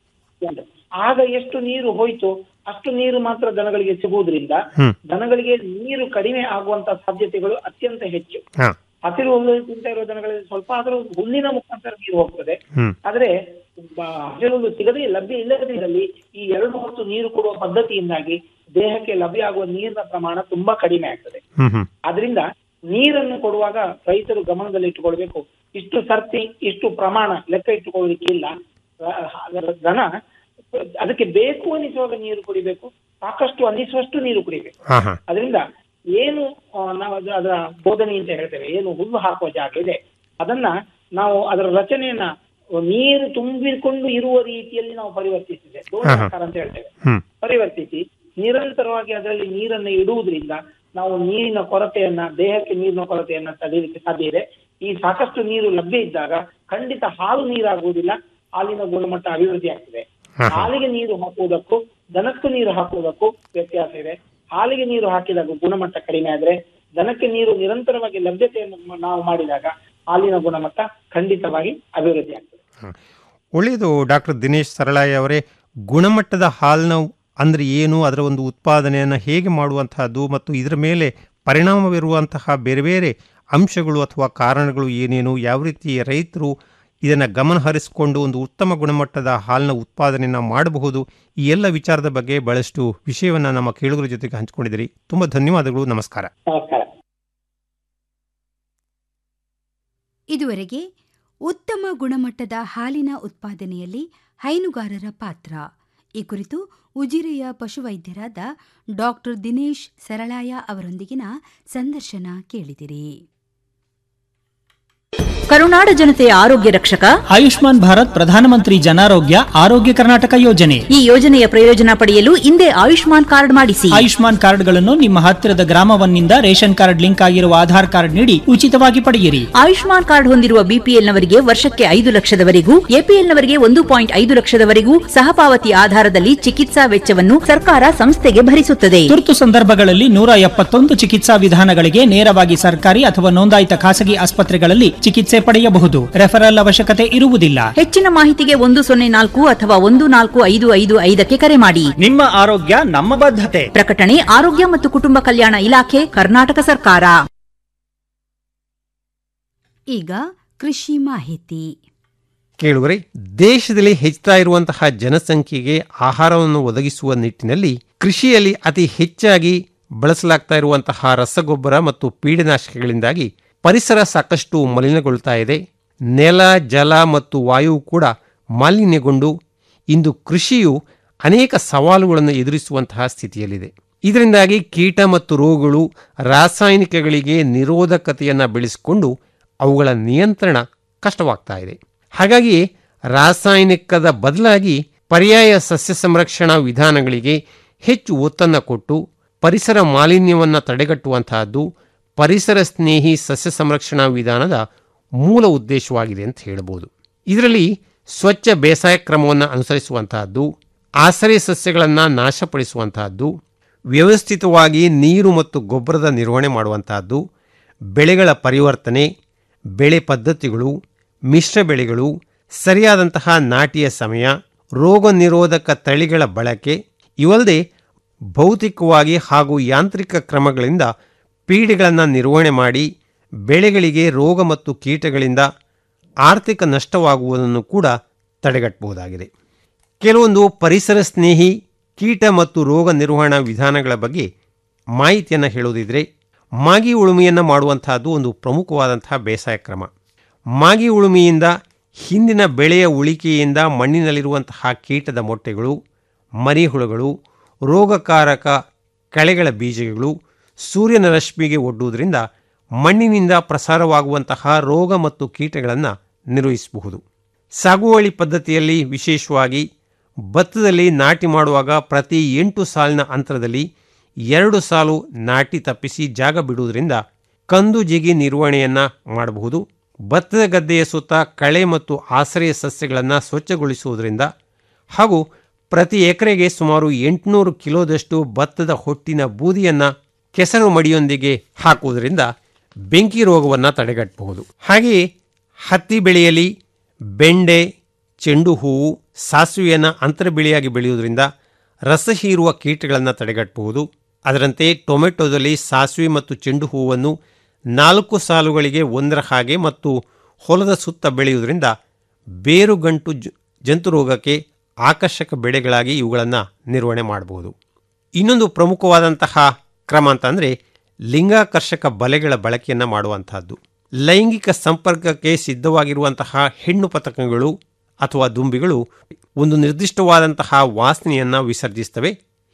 ಆಗ ಎಷ್ಟು ನೀರು ಹೋಯ್ತು ಅಷ್ಟು ನೀರು ಮಾತ್ರ ದನಗಳಿಗೆ ಸಿಗುವುದರಿಂದ ಹ್ಮ್ ದನಗಳಿಗೆ ನೀರು ಕಡಿಮೆ ಆಗುವಂತ ಸಾಧ್ಯತೆಗಳು ಅತ್ಯಂತ ಹೆಚ್ಚು ಹಾ ಹಸಿರು ಹುಲ್ಲು ತಿಂತ ಇರೋ ದನಗಳಲ್ಲಿ ಸ್ವಲ್ಪ ಆದ್ರೂ ಹುಲ್ಲಿನ ಮುಖಾಂತರ ನೀರು ಹೋಗ್ತದೆ ಹ್ಮ್ ಆದ್ರೆ ಬ- ಹಸಿರು ಹುಲ್ಲು ಸಿಗದೆ ಲಭ್ಯ ಇಲ್ಲದಿದ್ದಲ್ಲಿ ಈ ಎರಡು ಹೊತ್ತು ನೀರು ಕೊಡುವ ಪದ್ಧತಿಯಿಂದಾಗಿ ದೇಹಕ್ಕೆ ಲಭ್ಯ ಆಗುವ ನೀರಿನ ಪ್ರಮಾಣ ತುಂಬಾ ಕಡಿಮೆ ಆಗ್ತದೆ ಹ್ಮ್ ಹ್ಮ್ ಆದ್ರಿಂದ ನೀರನ್ನು ಕೊಡುವಾಗ ರೈತರು ಗಮನದಲ್ಲಿ ಇಟ್ಟುಕೊಳ್ಬೇಕು ಇಷ್ಟು ಸರ್ತಿ ಇಷ್ಟು ಪ್ರಮಾಣ ಲೆಕ್ಕ ಇಟ್ಟುಕೊಳ್ಳಲಿಕ್ಕಿಲ್ಲ ರ- ದನ ಅದಕ್ಕೆ ಬೇಕು ಅನಿಸುವಾಗ ನೀರು ಕುಡಿಬೇಕು ಸಾಕಷ್ಟು ಅನಿಸುವಷ್ಟು ನೀರು ಕುಡಿಬೇಕು ಹಾ ಹಾ ಅದರಿಂದ ಏನು ಆ, ನಾವು ಅದು- ಅದರ ಬೋಧನೆ ಅಂತ ಹೇಳ್ತೇವೆ ಏನು ಹುಲ್ಲು ಹಾಕುವ ಜಾಗ ಇದೆ ಅದನ್ನ ನಾವು ಅದರ ರಚನೆಯನ್ನ ನೀರು ತುಂಬಿಕೊಂಡು ಇರುವ ರೀತಿಯಲ್ಲಿ ನಾವು ಪರಿವರ್ತಿಸಿದೆ ದೋಣಾಕಾರ ಅಂತ ಹೇಳ್ತೇವೆ ಹ್ಮ್ ಪರಿವರ್ತಿಸಿ ನಿರಂತರವಾಗಿ ಅದರಲ್ಲಿ ನೀರನ್ನು ಇಡುವುದರಿಂದ ನಾವು ನೀರಿನ ಕೊರತೆಯನ್ನ ದೇಹಕ್ಕೆ ನೀರಿನ ಕೊರತೆಯನ್ನ ತಡೆಯಲಿಕ್ಕೆ ಸಾಧ್ಯ ಇದೆ ಈ ಸಾಕಷ್ಟು ನೀರು ಲಭ್ಯ ಇದ್ದಾಗ ಖಂಡಿತ ಹಾಲು ನೀರಾಗುವುದಿಲ್ಲ ಹಾಲಿನ ಗುಣಮಟ್ಟ ಅಭಿವೃದ್ಧಿ ಆಗ್ತದೆ ಹಾ, ಹಾ. ಹಾಲಿಗೆ ನೀರು ಹಾಕುವುದಕ್ಕೂ ದನಕ್ಕೂ ನೀರು ಹಾಕುವುದಕ್ಕೂ ವ್ಯತ್ಯಾಸ ಇದೆ ಹಾಲಿಗೆ ನೀರು ಹಾಕಿದಾಗ ಗುಣಮಟ್ಟ ಕಡಿಮೆ ಆದ್ರೆ ದನಕ್ಕೆ ನೀರು ನಿರಂತರವಾಗಿ ಲಭ್ಯತೆಯನ್ನು ಮ- ನಾವು ಮಾಡಿದಾಗ ಹಾಲಿನ ಗುಣಮಟ್ಟ ಖಂಡಿತವಾಗಿ ಅಭಿವೃದ್ಧಿ ಆಗ್ತದೆ ಒಳ್ಳೆಯದು ಡಾಕ್ಟರ್ ದಿನೇಶ್ ಸರಳಾಯಿ ಅವರೇ ಗುಣಮಟ್ಟದ ಹಾಲಿನ ಅಂದರೆ ಏನು ಅದರ ಒಂದು ಉತ್ಪಾದನೆಯನ್ನು ಹೇಗೆ ಮಾಡುವಂತಹದ್ದು ಮತ್ತು ಇದರ ಮೇಲೆ ಪರಿಣಾಮ ಬೀರುವಂತಹ ಬೇರೆ ಬೇರೆ ಅಂಶಗಳು ಅಥವಾ ಕಾರಣಗಳು ಏನೇನು ಯಾವ ರೀತಿ ರೈತರು ಇದನ್ನು ಗಮನ ಹರಿಸಿಕೊಂಡು ಒಂದು ಉತ್ತಮ ಗುಣಮಟ್ಟದ ಹಾಲಿನ ಉತ್ಪಾದನೆಯನ್ನು ಮಾಡಬಹುದು ಈ ಎಲ್ಲ ವಿಚಾರದ ಬಗ್ಗೆ ಬಹಳಷ್ಟು ವಿಷಯವನ್ನು ನಮ್ಮ ಕೇಳುಗರ ಜೊತೆಗೆ ಹಂಚಿಕೊಂಡಿದ್ದೀರಿ ತುಂಬ ಧನ್ಯವಾದಗಳು ನಮಸ್ಕಾರ ನಮಸ್ಕಾರ ಇದುವರೆಗೆ ಉತ್ತಮ ಗುಣಮಟ್ಟದ ಹಾಲಿನ ಉತ್ಪಾದನೆಯಲ್ಲಿ ಹೈನುಗಾರರ ಪಾತ್ರ ಈ ಕುರಿತು ಉಜಿರೆಯ ಪಶುವೈದ್ಯರಾದ ಡಾಕ್ಟರ್ ದಿನೇಶ್ ಸರಳಾಯ ಅವರೊಂದಿಗಿನ ಸಂದರ್ಶನ ಕೇಳಿದಿರಿ ಕರುನಾಡ ಜನತೆಯ ಆರೋಗ್ಯ ರಕ್ಷಕ ಆಯುಷ್ಮಾನ್ ಭಾರತ್ ಪ್ರಧಾನಮಂತ್ರಿ ಜನಾರೋಗ್ಯ ಆರೋಗ್ಯ ಕರ್ನಾಟಕ ಯೋಜನೆ ಈ ಯೋಜನೆಯ ಪ್ರಯೋಜನ ಪಡೆಯಲು ಹಿಂದೆ ಆಯುಷ್ಮಾನ್ ಕಾರ್ಡ್ ಮಾಡಿಸಿ ಆಯುಷ್ಮಾನ್ ಕಾರ್ಡ್ಗಳನ್ನು ನಿಮ್ಮ ಹತ್ತಿರದ ಗ್ರಾಮವನ್ನಿಂದ ರೇಷನ್ ಕಾರ್ಡ್ ಲಿಂಕ್ ಆಗಿರುವ ಆಧಾರ್ ಕಾರ್ಡ್ ನೀಡಿ ಉಚಿತವಾಗಿ ಪಡೆಯಿರಿ ಆಯುಷ್ಮಾನ್ ಕಾರ್ಡ್ ಹೊಂದಿರುವ ಬಿಪಿಎಲ್ನವರಿಗೆ ವರ್ಷಕ್ಕೆ ಐದು ಲಕ್ಷದವರೆಗೂ ಎಪಿಎಲ್ನವರಿಗೆ ಒಂದು ಪಾಯಿಂಟ್ ಐದು ಲಕ್ಷದವರೆಗೂ ಸಹಪಾವತಿ ಆಧಾರದಲ್ಲಿ ಚಿಕಿತ್ಸಾ ವೆಚ್ಚವನ್ನು ಸರ್ಕಾರ ಸಂಸ್ಥೆಗೆ ಭರಿಸುತ್ತದೆ ತುರ್ತು ಸಂದರ್ಭಗಳಲ್ಲಿ ನೂರ ಎಪ್ಪತ್ತೊಂದು ಚಿಕಿತ್ಸಾ ವಿಧಾನಗಳಿಗೆ ನೇರವಾಗಿ ಸರ್ಕಾರಿ ಅಥವಾ ನೋಂದಾಯಿತ ಖಾಸಗಿ ಆಸ್ಪತ್ರೆಗಳಲ್ಲಿ ಚಿಕಿತ್ಸೆ ಚಿಕಿತ್ಸೆ ಪಡೆಯಬಹುದು ರೆಫರಲ್ ಅವಶ್ಯಕತೆ ಇರುವುದಿಲ್ಲ ಹೆಚ್ಚಿನ ಮಾಹಿತಿಗೆ ಒಂದು ಸೊನ್ನೆ ನಾಲ್ಕು ಅಥವಾ ಒಂದು ನಾಲ್ಕು ಐದು ಐದು ಐದಕ್ಕೆ ಕರೆ ಮಾಡಿ ನಿಮ್ಮ ಆರೋಗ್ಯ ನಮ್ಮ ಬದ್ಧತೆ ಪ್ರಕಟಣೆ ಆರೋಗ್ಯ ಮತ್ತು ಕುಟುಂಬ ಕಲ್ಯಾಣ ಇಲಾಖೆ ಕರ್ನಾಟಕ ಸರ್ಕಾರ ಈಗ ಕೃಷಿ ಮಾಹಿತಿ ಕೇಳುವರೆ ದೇಶದಲ್ಲಿ ಹೆಚ್ಚುತ್ತಾ ಇರುವಂತಹ ಜನಸಂಖ್ಯೆಗೆ ಆಹಾರವನ್ನು ಒದಗಿಸುವ ನಿಟ್ಟಿನಲ್ಲಿ ಕೃಷಿಯಲ್ಲಿ ಅತಿ ಹೆಚ್ಚಾಗಿ ಬಳಸಲಾಗ್ತಾ ಇರುವಂತಹ ರಸಗೊಬ್ಬರ ಮತ್ತು ಪೀಡನಾಶಕಗಳಿಂದಾಗಿ ಪರಿಸರ ಸಾಕಷ್ಟು ಮಲಿನಗೊಳ್ತಾ ಇದೆ ನೆಲ ಜಲ ಮತ್ತು ವಾಯು ಕೂಡ ಮಾಲಿನ್ಯಗೊಂಡು ಇಂದು ಕೃಷಿಯು ಅನೇಕ ಸವಾಲುಗಳನ್ನು ಎದುರಿಸುವಂತಹ ಸ್ಥಿತಿಯಲ್ಲಿದೆ ಇದರಿಂದಾಗಿ ಕೀಟ ಮತ್ತು ರೋಗಗಳು ರಾಸಾಯನಿಕಗಳಿಗೆ ನಿರೋಧಕತೆಯನ್ನು ಬೆಳೆಸಿಕೊಂಡು ಅವುಗಳ ನಿಯಂತ್ರಣ ಕಷ್ಟವಾಗ್ತಾ ಇದೆ ಹಾಗಾಗಿ ರಾಸಾಯನಿಕದ ಬದಲಾಗಿ ಪರ್ಯಾಯ ಸಸ್ಯ ಸಂರಕ್ಷಣಾ ವಿಧಾನಗಳಿಗೆ ಹೆಚ್ಚು ಒತ್ತನ್ನು ಕೊಟ್ಟು ಪರಿಸರ ಮಾಲಿನ್ಯವನ್ನು ತಡೆಗಟ್ಟುವಂತಹದ್ದು ಪರಿಸರ ಸ್ನೇಹಿ ಸಸ್ಯ ಸಂರಕ್ಷಣಾ ವಿಧಾನದ ಮೂಲ ಉದ್ದೇಶವಾಗಿದೆ ಅಂತ ಹೇಳ್ಬೋದು ಇದರಲ್ಲಿ ಸ್ವಚ್ಛ ಬೇಸಾಯ ಕ್ರಮವನ್ನು ಅನುಸರಿಸುವಂತಹದ್ದು ಆಸರೆ ಸಸ್ಯಗಳನ್ನು ನಾಶಪಡಿಸುವಂತಹದ್ದು ವ್ಯವಸ್ಥಿತವಾಗಿ ನೀರು ಮತ್ತು ಗೊಬ್ಬರದ ನಿರ್ವಹಣೆ ಮಾಡುವಂತಹದ್ದು ಬೆಳೆಗಳ ಪರಿವರ್ತನೆ ಬೆಳೆ ಪದ್ಧತಿಗಳು ಮಿಶ್ರ ಬೆಳೆಗಳು ಸರಿಯಾದಂತಹ ನಾಟಿಯ ಸಮಯ ರೋಗ ನಿರೋಧಕ ತಳಿಗಳ ಬಳಕೆ ಇವಲ್ಲದೆ ಭೌತಿಕವಾಗಿ ಹಾಗೂ ಯಾಂತ್ರಿಕ ಕ್ರಮಗಳಿಂದ ಪೀಡೆಗಳನ್ನು ನಿರ್ವಹಣೆ ಮಾಡಿ ಬೆಳೆಗಳಿಗೆ ರೋಗ ಮತ್ತು ಕೀಟಗಳಿಂದ ಆರ್ಥಿಕ ನಷ್ಟವಾಗುವುದನ್ನು ಕೂಡ ತಡೆಗಟ್ಟಬಹುದಾಗಿದೆ ಕೆಲವೊಂದು ಪರಿಸರ ಸ್ನೇಹಿ ಕೀಟ ಮತ್ತು ರೋಗ ನಿರ್ವಹಣಾ ವಿಧಾನಗಳ ಬಗ್ಗೆ ಮಾಹಿತಿಯನ್ನು ಹೇಳುವುದಿದ್ರೆ ಮಾಗಿ ಉಳುಮೆಯನ್ನು ಮಾಡುವಂತಹದ್ದು ಒಂದು ಪ್ರಮುಖವಾದಂತಹ ಬೇಸಾಯ ಕ್ರಮ ಮಾಗಿ ಉಳುಮೆಯಿಂದ ಹಿಂದಿನ ಬೆಳೆಯ ಉಳಿಕೆಯಿಂದ ಮಣ್ಣಿನಲ್ಲಿರುವಂತಹ ಕೀಟದ ಮೊಟ್ಟೆಗಳು ಮರಿಹುಳುಗಳು ರೋಗಕಾರಕ ಕಳೆಗಳ ಬೀಜಗಳು ಸೂರ್ಯನ ರಶ್ಮಿಗೆ ಒಡ್ಡುವುದರಿಂದ ಮಣ್ಣಿನಿಂದ ಪ್ರಸಾರವಾಗುವಂತಹ ರೋಗ ಮತ್ತು ಕೀಟಗಳನ್ನು ನಿರ್ವಹಿಸಬಹುದು ಸಾಗುವಳಿ ಪದ್ಧತಿಯಲ್ಲಿ ವಿಶೇಷವಾಗಿ ಭತ್ತದಲ್ಲಿ ನಾಟಿ ಮಾಡುವಾಗ ಪ್ರತಿ ಎಂಟು ಸಾಲಿನ ಅಂತರದಲ್ಲಿ ಎರಡು ಸಾಲು ನಾಟಿ ತಪ್ಪಿಸಿ ಜಾಗ ಬಿಡುವುದರಿಂದ ಕಂದು ಜಿಗಿ ನಿರ್ವಹಣೆಯನ್ನು ಮಾಡಬಹುದು ಭತ್ತದ ಗದ್ದೆಯ ಸುತ್ತ ಕಳೆ ಮತ್ತು ಆಶ್ರಯ ಸಸ್ಯಗಳನ್ನು ಸ್ವಚ್ಛಗೊಳಿಸುವುದರಿಂದ ಹಾಗೂ ಪ್ರತಿ ಎಕರೆಗೆ ಸುಮಾರು ಎಂಟುನೂರು ಕಿಲೋದಷ್ಟು ಭತ್ತದ ಹೊಟ್ಟಿನ ಬೂದಿಯನ್ನು ಕೆಸರು ಮಡಿಯೊಂದಿಗೆ ಹಾಕುವುದರಿಂದ ಬೆಂಕಿ ರೋಗವನ್ನು ತಡೆಗಟ್ಟಬಹುದು ಹಾಗೆಯೇ ಹತ್ತಿ ಬೆಳೆಯಲ್ಲಿ ಬೆಂಡೆ ಚೆಂಡು ಹೂವು ಸಾಸಿವೆಯನ್ನು ಅಂತರ ಬೆಳೆಯಾಗಿ ಬೆಳೆಯುವುದರಿಂದ ರಸ ಹೀರುವ ಕೀಟಗಳನ್ನು ತಡೆಗಟ್ಟಬಹುದು ಅದರಂತೆ ಟೊಮೆಟೊದಲ್ಲಿ ಸಾಸಿವೆ ಮತ್ತು ಚೆಂಡು ಹೂವನ್ನು ನಾಲ್ಕು ಸಾಲುಗಳಿಗೆ ಒಂದರ ಹಾಗೆ ಮತ್ತು ಹೊಲದ ಸುತ್ತ ಬೆಳೆಯುವುದರಿಂದ ಬೇರುಗಂಟು ಜಂತು ರೋಗಕ್ಕೆ ಆಕರ್ಷಕ ಬೆಳೆಗಳಾಗಿ ಇವುಗಳನ್ನು ನಿರ್ವಹಣೆ ಮಾಡಬಹುದು ಇನ್ನೊಂದು ಪ್ರಮುಖವಾದಂತಹ ಕ್ರಮ ಅಂತಂದರೆ ಲಿಂಗಾಕರ್ಷಕ ಬಲೆಗಳ ಬಳಕೆಯನ್ನು ಮಾಡುವಂತಹದ್ದು ಲೈಂಗಿಕ ಸಂಪರ್ಕಕ್ಕೆ ಸಿದ್ಧವಾಗಿರುವಂತಹ ಹೆಣ್ಣು ಪತಕಗಳು ಅಥವಾ ದುಂಬಿಗಳು ಒಂದು ನಿರ್ದಿಷ್ಟವಾದಂತಹ ವಾಸನೆಯನ್ನು ವಿಸರ್ಜಿಸ್ತವೆ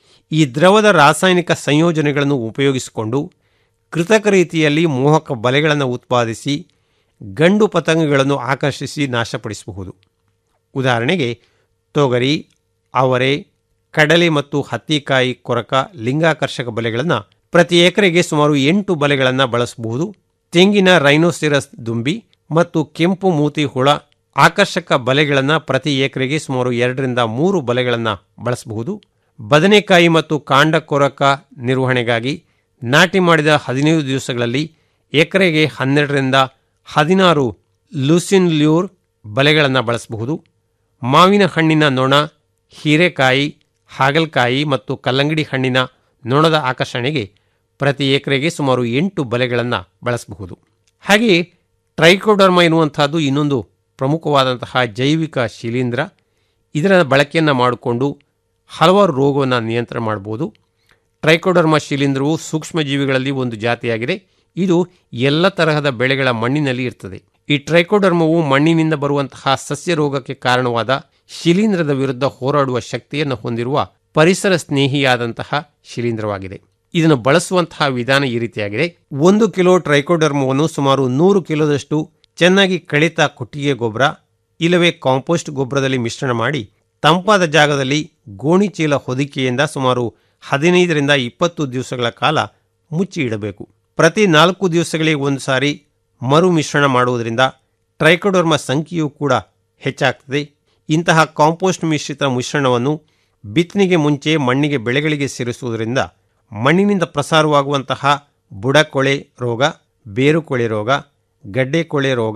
ಈ ದ್ರವದ ರಾಸಾಯನಿಕ ಸಂಯೋಜನೆಗಳನ್ನು ಉಪಯೋಗಿಸಿಕೊಂಡು ಕೃತಕ ರೀತಿಯಲ್ಲಿ ಮೋಹಕ ಬಲೆಗಳನ್ನು ಉತ್ಪಾದಿಸಿ ಗಂಡು ಪತಂಗಗಳನ್ನು ಆಕರ್ಷಿಸಿ ನಾಶಪಡಿಸಬಹುದು ಉದಾಹರಣೆಗೆ ತೊಗರಿ ಅವರೆ ಕಡಲೆ ಮತ್ತು ಹತ್ತಿಕಾಯಿ ಕೊರಕ ಲಿಂಗಾಕರ್ಷಕ ಬಲೆಗಳನ್ನು ಪ್ರತಿ ಎಕರೆಗೆ ಸುಮಾರು ಎಂಟು ಬಲೆಗಳನ್ನು ಬಳಸಬಹುದು ತೆಂಗಿನ ರೈನೋಸಿರಸ್ ದುಂಬಿ ಮತ್ತು ಕೆಂಪು ಮೂತಿ ಹುಳ ಆಕರ್ಷಕ ಬಲೆಗಳನ್ನು ಪ್ರತಿ ಎಕರೆಗೆ ಸುಮಾರು ಎರಡರಿಂದ ಮೂರು ಬಲೆಗಳನ್ನು ಬಳಸಬಹುದು ಬದನೆಕಾಯಿ ಮತ್ತು ಕಾಂಡ ಕೊರಕ ನಿರ್ವಹಣೆಗಾಗಿ ನಾಟಿ ಮಾಡಿದ ಹದಿನೈದು ದಿವಸಗಳಲ್ಲಿ ಎಕರೆಗೆ ಹನ್ನೆರಡರಿಂದ ಹದಿನಾರು ಲೂಸಿನ್ ಲ್ಯೂರ್ ಬಲೆಗಳನ್ನು ಬಳಸಬಹುದು ಮಾವಿನ ಹಣ್ಣಿನ ನೊಣ ಹೀರೆಕಾಯಿ ಹಾಗಲಕಾಯಿ ಮತ್ತು ಕಲ್ಲಂಗಡಿ ಹಣ್ಣಿನ ನೊಣದ ಆಕರ್ಷಣೆಗೆ ಪ್ರತಿ ಎಕರೆಗೆ ಸುಮಾರು ಎಂಟು ಬಲೆಗಳನ್ನು ಬಳಸಬಹುದು ಹಾಗೆಯೇ ಟ್ರೈಕೋಡರ್ಮ ಎನ್ನುವಂಥದ್ದು ಇನ್ನೊಂದು ಪ್ರಮುಖವಾದಂತಹ ಜೈವಿಕ ಶಿಲೀಂಧ್ರ ಇದರ ಬಳಕೆಯನ್ನು ಮಾಡಿಕೊಂಡು ಹಲವಾರು ರೋಗವನ್ನು ನಿಯಂತ್ರಣ ಮಾಡ್ಬೋದು ಟ್ರೈಕೋಡರ್ಮ ಶಿಲೀಂಧ್ರವು ಸೂಕ್ಷ್ಮಜೀವಿಗಳಲ್ಲಿ ಒಂದು ಜಾತಿಯಾಗಿದೆ ಇದು ಎಲ್ಲ ತರಹದ ಬೆಳೆಗಳ ಮಣ್ಣಿನಲ್ಲಿ ಇರ್ತದೆ ಈ ಟ್ರೈಕೋಡರ್ಮವು ಮಣ್ಣಿನಿಂದ ಬರುವಂತಹ ಸಸ್ಯ ರೋಗಕ್ಕೆ ಕಾರಣವಾದ ಶಿಲೀಂಧ್ರದ ವಿರುದ್ಧ ಹೋರಾಡುವ ಶಕ್ತಿಯನ್ನು ಹೊಂದಿರುವ ಪರಿಸರ ಸ್ನೇಹಿಯಾದಂತಹ ಶಿಲೀಂಧ್ರವಾಗಿದೆ ಇದನ್ನು ಬಳಸುವಂತಹ ವಿಧಾನ ಈ ರೀತಿಯಾಗಿದೆ ಒಂದು ಕಿಲೋ ಟ್ರೈಕೋಡರ್ಮವನ್ನು ಸುಮಾರು ನೂರು ಕಿಲೋದಷ್ಟು ಚೆನ್ನಾಗಿ ಕಳಿತ ಕೊಟ್ಟಿಗೆ ಗೊಬ್ಬರ ಇಲ್ಲವೇ ಕಾಂಪೋಸ್ಟ್ ಗೊಬ್ಬರದಲ್ಲಿ ಮಿಶ್ರಣ ಮಾಡಿ ತಂಪಾದ ಜಾಗದಲ್ಲಿ ಗೋಣಿ ಚೀಲ ಹೊದಿಕೆಯಿಂದ ಸುಮಾರು ಹದಿನೈದರಿಂದ ಇಪ್ಪತ್ತು ದಿವಸಗಳ ಕಾಲ ಮುಚ್ಚಿ ಇಡಬೇಕು ಪ್ರತಿ ನಾಲ್ಕು ದಿವಸಗಳಿಗೆ ಒಂದು ಸಾರಿ ಮರು ಮಿಶ್ರಣ ಮಾಡುವುದರಿಂದ ಟ್ರೈಕೋಡರ್ಮ ಸಂಖ್ಯೆಯೂ ಕೂಡ ಹೆಚ್ಚಾಗ್ತದೆ ಇಂತಹ ಕಾಂಪೋಸ್ಟ್ ಮಿಶ್ರಿತ ಮಿಶ್ರಣವನ್ನು ಬಿತ್ತನೆಗೆ ಮುಂಚೆ ಮಣ್ಣಿಗೆ ಬೆಳೆಗಳಿಗೆ ಸೇರಿಸುವುದರಿಂದ ಮಣ್ಣಿನಿಂದ ಪ್ರಸಾರವಾಗುವಂತಹ ಬುಡಕೊಳೆ ರೋಗ ಬೇರುಕೊಳೆ ರೋಗ ಗಡ್ಡೆ ಕೊಳೆ ರೋಗ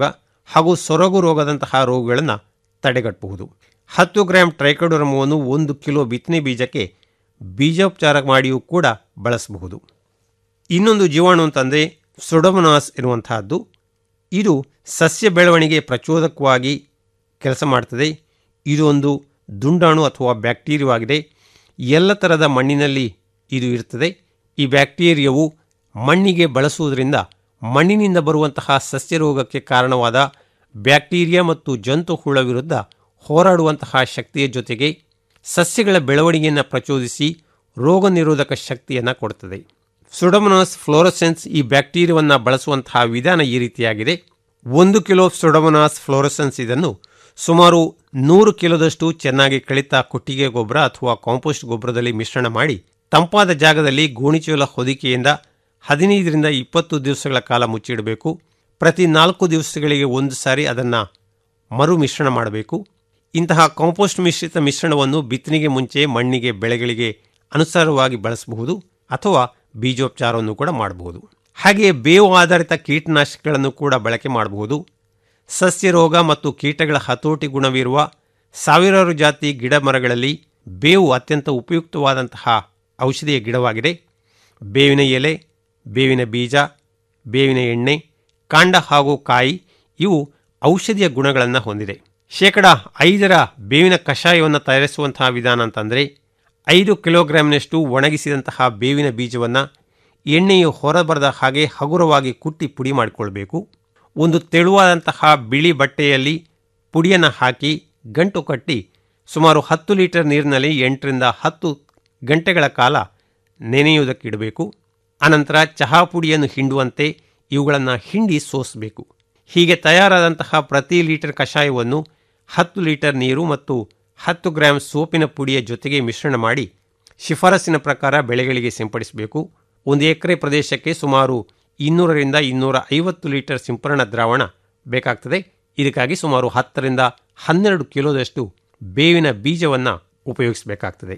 ಹಾಗೂ ಸೊರಗು ರೋಗದಂತಹ ರೋಗಗಳನ್ನು ತಡೆಗಟ್ಟಬಹುದು ಹತ್ತು ಗ್ರಾಂ ಟ್ರೈಕೋಡರ್ಮವನ್ನು ಒಂದು ಕಿಲೋ ಬಿತ್ತನೆ ಬೀಜಕ್ಕೆ ಬೀಜೋಪಚಾರ ಮಾಡಿಯೂ ಕೂಡ ಬಳಸಬಹುದು ಇನ್ನೊಂದು ಜೀವಾಣು ಅಂತಂದರೆ ಸೊಡೊಮನಾಸ್ ಇರುವಂತಹದ್ದು ಇದು ಸಸ್ಯ ಬೆಳವಣಿಗೆ ಪ್ರಚೋದಕವಾಗಿ ಕೆಲಸ ಮಾಡ್ತದೆ ಇದು ಒಂದು ದುಂಡಾಣು ಅಥವಾ ಬ್ಯಾಕ್ಟೀರಿಯಾವಾಗಿದೆ ಎಲ್ಲ ಥರದ ಮಣ್ಣಿನಲ್ಲಿ ಇದು ಇರ್ತದೆ ಈ ಬ್ಯಾಕ್ಟೀರಿಯಾವು ಮಣ್ಣಿಗೆ ಬಳಸುವುದರಿಂದ ಮಣ್ಣಿನಿಂದ ಬರುವಂತಹ ಸಸ್ಯ ರೋಗಕ್ಕೆ ಕಾರಣವಾದ ಬ್ಯಾಕ್ಟೀರಿಯಾ ಮತ್ತು ಜಂತು ಹುಳ ವಿರುದ್ಧ ಹೋರಾಡುವಂತಹ ಶಕ್ತಿಯ ಜೊತೆಗೆ ಸಸ್ಯಗಳ ಬೆಳವಣಿಗೆಯನ್ನು ಪ್ರಚೋದಿಸಿ ರೋಗ ನಿರೋಧಕ ಶಕ್ತಿಯನ್ನು ಕೊಡುತ್ತದೆ ಸುಡಮನಾಸ್ ಫ್ಲೋರಸೆನ್ಸ್ ಈ ಬ್ಯಾಕ್ಟೀರಿಯಾವನ್ನು ಬಳಸುವಂತಹ ವಿಧಾನ ಈ ರೀತಿಯಾಗಿದೆ ಒಂದು ಕಿಲೋ ಸುಡಮನಾಸ್ ಫ್ಲೋರಸೆನ್ಸ್ ಇದನ್ನು ಸುಮಾರು ನೂರು ಕಿಲೋದಷ್ಟು ಚೆನ್ನಾಗಿ ಕಳಿತ ಕೊಟ್ಟಿಗೆ ಗೊಬ್ಬರ ಅಥವಾ ಕಾಂಪೋಸ್ಟ್ ಗೊಬ್ಬರದಲ್ಲಿ ಮಿಶ್ರಣ ಮಾಡಿ ತಂಪಾದ ಜಾಗದಲ್ಲಿ ಗೋಣಿಚೀಲ ಹೊದಿಕೆಯಿಂದ ಹದಿನೈದರಿಂದ ಇಪ್ಪತ್ತು ದಿವಸಗಳ ಕಾಲ ಮುಚ್ಚಿಡಬೇಕು ಪ್ರತಿ ನಾಲ್ಕು ದಿವಸಗಳಿಗೆ ಒಂದು ಸಾರಿ ಅದನ್ನು ಮರು ಮಿಶ್ರಣ ಮಾಡಬೇಕು ಇಂತಹ ಕಾಂಪೋಸ್ಟ್ ಮಿಶ್ರಿತ ಮಿಶ್ರಣವನ್ನು ಬಿತ್ತನೆಗೆ ಮುಂಚೆ ಮಣ್ಣಿಗೆ ಬೆಳೆಗಳಿಗೆ ಅನುಸಾರವಾಗಿ ಬಳಸಬಹುದು ಅಥವಾ ಬೀಜೋಪಚಾರವನ್ನು ಕೂಡ ಮಾಡಬಹುದು ಹಾಗೆಯೇ ಬೇವು ಆಧಾರಿತ ಕೀಟನಾಶಕಗಳನ್ನು ಕೂಡ ಬಳಕೆ ಮಾಡಬಹುದು ಸಸ್ಯ ರೋಗ ಮತ್ತು ಕೀಟಗಳ ಹತೋಟಿ ಗುಣವಿರುವ ಸಾವಿರಾರು ಜಾತಿ ಗಿಡ ಮರಗಳಲ್ಲಿ ಬೇವು ಅತ್ಯಂತ ಉಪಯುಕ್ತವಾದಂತಹ ಔಷಧಿಯ ಗಿಡವಾಗಿದೆ ಬೇವಿನ ಎಲೆ ಬೇವಿನ ಬೀಜ ಬೇವಿನ ಎಣ್ಣೆ ಕಾಂಡ ಹಾಗೂ ಕಾಯಿ ಇವು ಔಷಧಿಯ ಗುಣಗಳನ್ನು ಹೊಂದಿದೆ ಶೇಕಡ ಐದರ ಬೇವಿನ ಕಷಾಯವನ್ನು ತಯಾರಿಸುವಂತಹ ವಿಧಾನ ಅಂತಂದರೆ ಐದು ಕಿಲೋಗ್ರಾಂನಷ್ಟು ಒಣಗಿಸಿದಂತಹ ಬೇವಿನ ಬೀಜವನ್ನು ಎಣ್ಣೆಯು ಹೊರಬರದ ಹಾಗೆ ಹಗುರವಾಗಿ ಕುಟ್ಟಿ ಪುಡಿ ಮಾಡಿಕೊಳ್ಬೇಕು ಒಂದು ತೆಳುವಾದಂತಹ ಬಿಳಿ ಬಟ್ಟೆಯಲ್ಲಿ ಪುಡಿಯನ್ನು ಹಾಕಿ ಗಂಟು ಕಟ್ಟಿ ಸುಮಾರು ಹತ್ತು ಲೀಟರ್ ನೀರಿನಲ್ಲಿ ಎಂಟರಿಂದ ಹತ್ತು ಗಂಟೆಗಳ ಕಾಲ ನೆನೆಯುವುದಕ್ಕಿಡಬೇಕು ಅನಂತರ ಚಹಾ ಪುಡಿಯನ್ನು ಹಿಂಡುವಂತೆ ಇವುಗಳನ್ನು ಹಿಂಡಿ ಸೋಸಬೇಕು ಹೀಗೆ ತಯಾರಾದಂತಹ ಪ್ರತಿ ಲೀಟರ್ ಕಷಾಯವನ್ನು ಹತ್ತು ಲೀಟರ್ ನೀರು ಮತ್ತು ಹತ್ತು ಗ್ರಾಂ ಸೋಪಿನ ಪುಡಿಯ ಜೊತೆಗೆ ಮಿಶ್ರಣ ಮಾಡಿ ಶಿಫಾರಸಿನ ಪ್ರಕಾರ ಬೆಳೆಗಳಿಗೆ ಸಿಂಪಡಿಸಬೇಕು ಒಂದು ಎಕರೆ ಪ್ರದೇಶಕ್ಕೆ ಸುಮಾರು ಇನ್ನೂರರಿಂದ ಇನ್ನೂರ ಐವತ್ತು ಲೀಟರ್ ಸಿಂಪರಣಾ ದ್ರಾವಣ ಬೇಕಾಗ್ತದೆ ಇದಕ್ಕಾಗಿ ಸುಮಾರು ಹತ್ತರಿಂದ ಹನ್ನೆರಡು ಕಿಲೋದಷ್ಟು ಬೇವಿನ ಬೀಜವನ್ನು ಉಪಯೋಗಿಸಬೇಕಾಗ್ತದೆ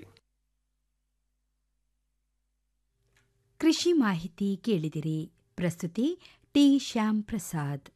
ಕೃಷಿ ಮಾಹಿತಿ ಕೇಳಿದಿರಿ ಪ್ರಸ್ತುತಿ ಟಿ ಶ್ಯಾಮ್ ಪ್ರಸಾದ್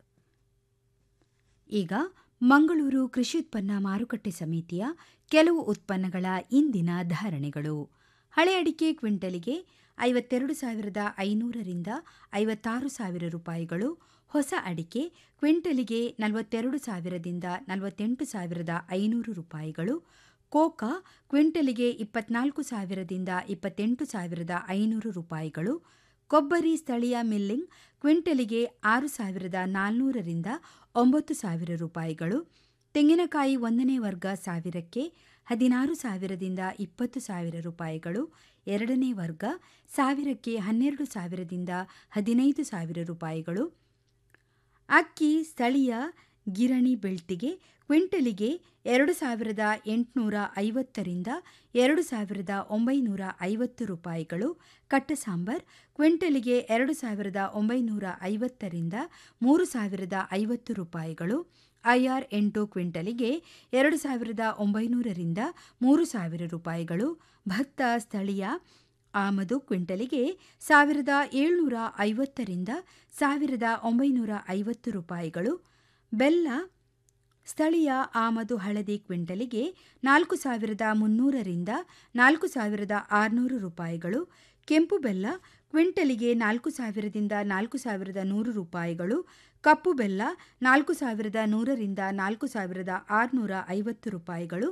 ಈಗ ಮಂಗಳೂರು ಕೃಷಿ ಉತ್ಪನ್ನ ಮಾರುಕಟ್ಟೆ ಸಮಿತಿಯ ಕೆಲವು ಉತ್ಪನ್ನಗಳ ಇಂದಿನ ಧಾರಣೆಗಳು ಹಳೆ ಅಡಿಕೆ ಕ್ವಿಂಟಲಿಗೆ ಐವತ್ತೆರಡು ಸಾವಿರದ ಐನೂರರಿಂದ ಐವತ್ತಾರು ಸಾವಿರ ರೂಪಾಯಿಗಳು ಹೊಸ ಅಡಿಕೆ ಕ್ವಿಂಟಲಿಗೆ ನಲವತ್ತೆರಡು ಸಾವಿರದಿಂದ ನಲವತ್ತೆಂಟು ಸಾವಿರದ ಐನೂರು ರೂಪಾಯಿಗಳು ಕೋಕಾ ಕ್ವಿಂಟಲಿಗೆ ಇಪ್ಪತ್ನಾಲ್ಕು ಸಾವಿರದಿಂದ ಇಪ್ಪತ್ತೆಂಟು ಸಾವಿರದ ಐನೂರು ರೂಪಾಯಿಗಳು ಕೊಬ್ಬರಿ ಸ್ಥಳೀಯ ಮಿಲ್ಲಿಂಗ್ ಕ್ವಿಂಟಲಿಗೆ ಆರು ಸಾವಿರದ ನಾಲ್ನೂರರಿಂದ ಒಂಬತ್ತು ಸಾವಿರ ರೂಪಾಯಿಗಳು ತೆಂಗಿನಕಾಯಿ ಒಂದನೇ ವರ್ಗ ಸಾವಿರಕ್ಕೆ ಹದಿನಾರು ಸಾವಿರದಿಂದ ಇಪ್ಪತ್ತು ಸಾವಿರ ರೂಪಾಯಿಗಳು ಎರಡನೇ ವರ್ಗ ಸಾವಿರಕ್ಕೆ ಹನ್ನೆರಡು ಸಾವಿರದಿಂದ ಹದಿನೈದು ಸಾವಿರ ರೂಪಾಯಿಗಳು ಅಕ್ಕಿ ಸ್ಥಳೀಯ ಗಿರಣಿ ಬೆಳ್ತಿಗೆ ಕ್ವಿಂಟಲಿಗೆ ಎರಡು ಸಾವಿರದ ಎಂಟುನೂರ ಐವತ್ತರಿಂದ ಎರಡು ಸಾವಿರದ ಒಂಬೈನೂರ ಐವತ್ತು ರೂಪಾಯಿಗಳು ಕಟ್ಟ ಸಾಂಬಾರ್ ಕ್ವಿಂಟಲಿಗೆ ಎರಡು ಸಾವಿರದ ಒಂಬೈನೂರ ಐವತ್ತರಿಂದ ಮೂರು ಸಾವಿರದ ಐವತ್ತು ರೂಪಾಯಿಗಳು ಐಆರ್ ಎಂಟು ಕ್ವಿಂಟಲಿಗೆ ಎರಡು ಸಾವಿರದ ಒಂಬೈನೂರರಿಂದ ಮೂರು ಸಾವಿರ ರೂಪಾಯಿಗಳು ಭತ್ತ ಸ್ಥಳೀಯ ಆಮದು ಕ್ವಿಂಟಲಿಗೆ ಸಾವಿರದ ಏಳ್ನೂರ ಐವತ್ತರಿಂದ ಸಾವಿರದ ಒಂಬೈನೂರ ಐವತ್ತು ರೂಪಾಯಿಗಳು ಬೆಲ್ಲ ಸ್ಥಳೀಯ ಆಮದು ಹಳದಿ ಕ್ವಿಂಟಲಿಗೆ ನಾಲ್ಕು ಸಾವಿರದ ಮುನ್ನೂರರಿಂದ ನಾಲ್ಕು ಸಾವಿರದ ಆರುನೂರು ರೂಪಾಯಿಗಳು ಕೆಂಪು ಬೆಲ್ಲ ಕ್ವಿಂಟಲಿಗೆ ನಾಲ್ಕು ಸಾವಿರದಿಂದ ನಾಲ್ಕು ಸಾವಿರದ ನೂರು ರೂಪಾಯಿಗಳು ಕಪ್ಪು ಬೆಲ್ಲ ನಾಲ್ಕು ಸಾವಿರದ ನೂರರಿಂದ ನಾಲ್ಕು ಸಾವಿರದ ಆರುನೂರ ಐವತ್ತು ರೂಪಾಯಿಗಳು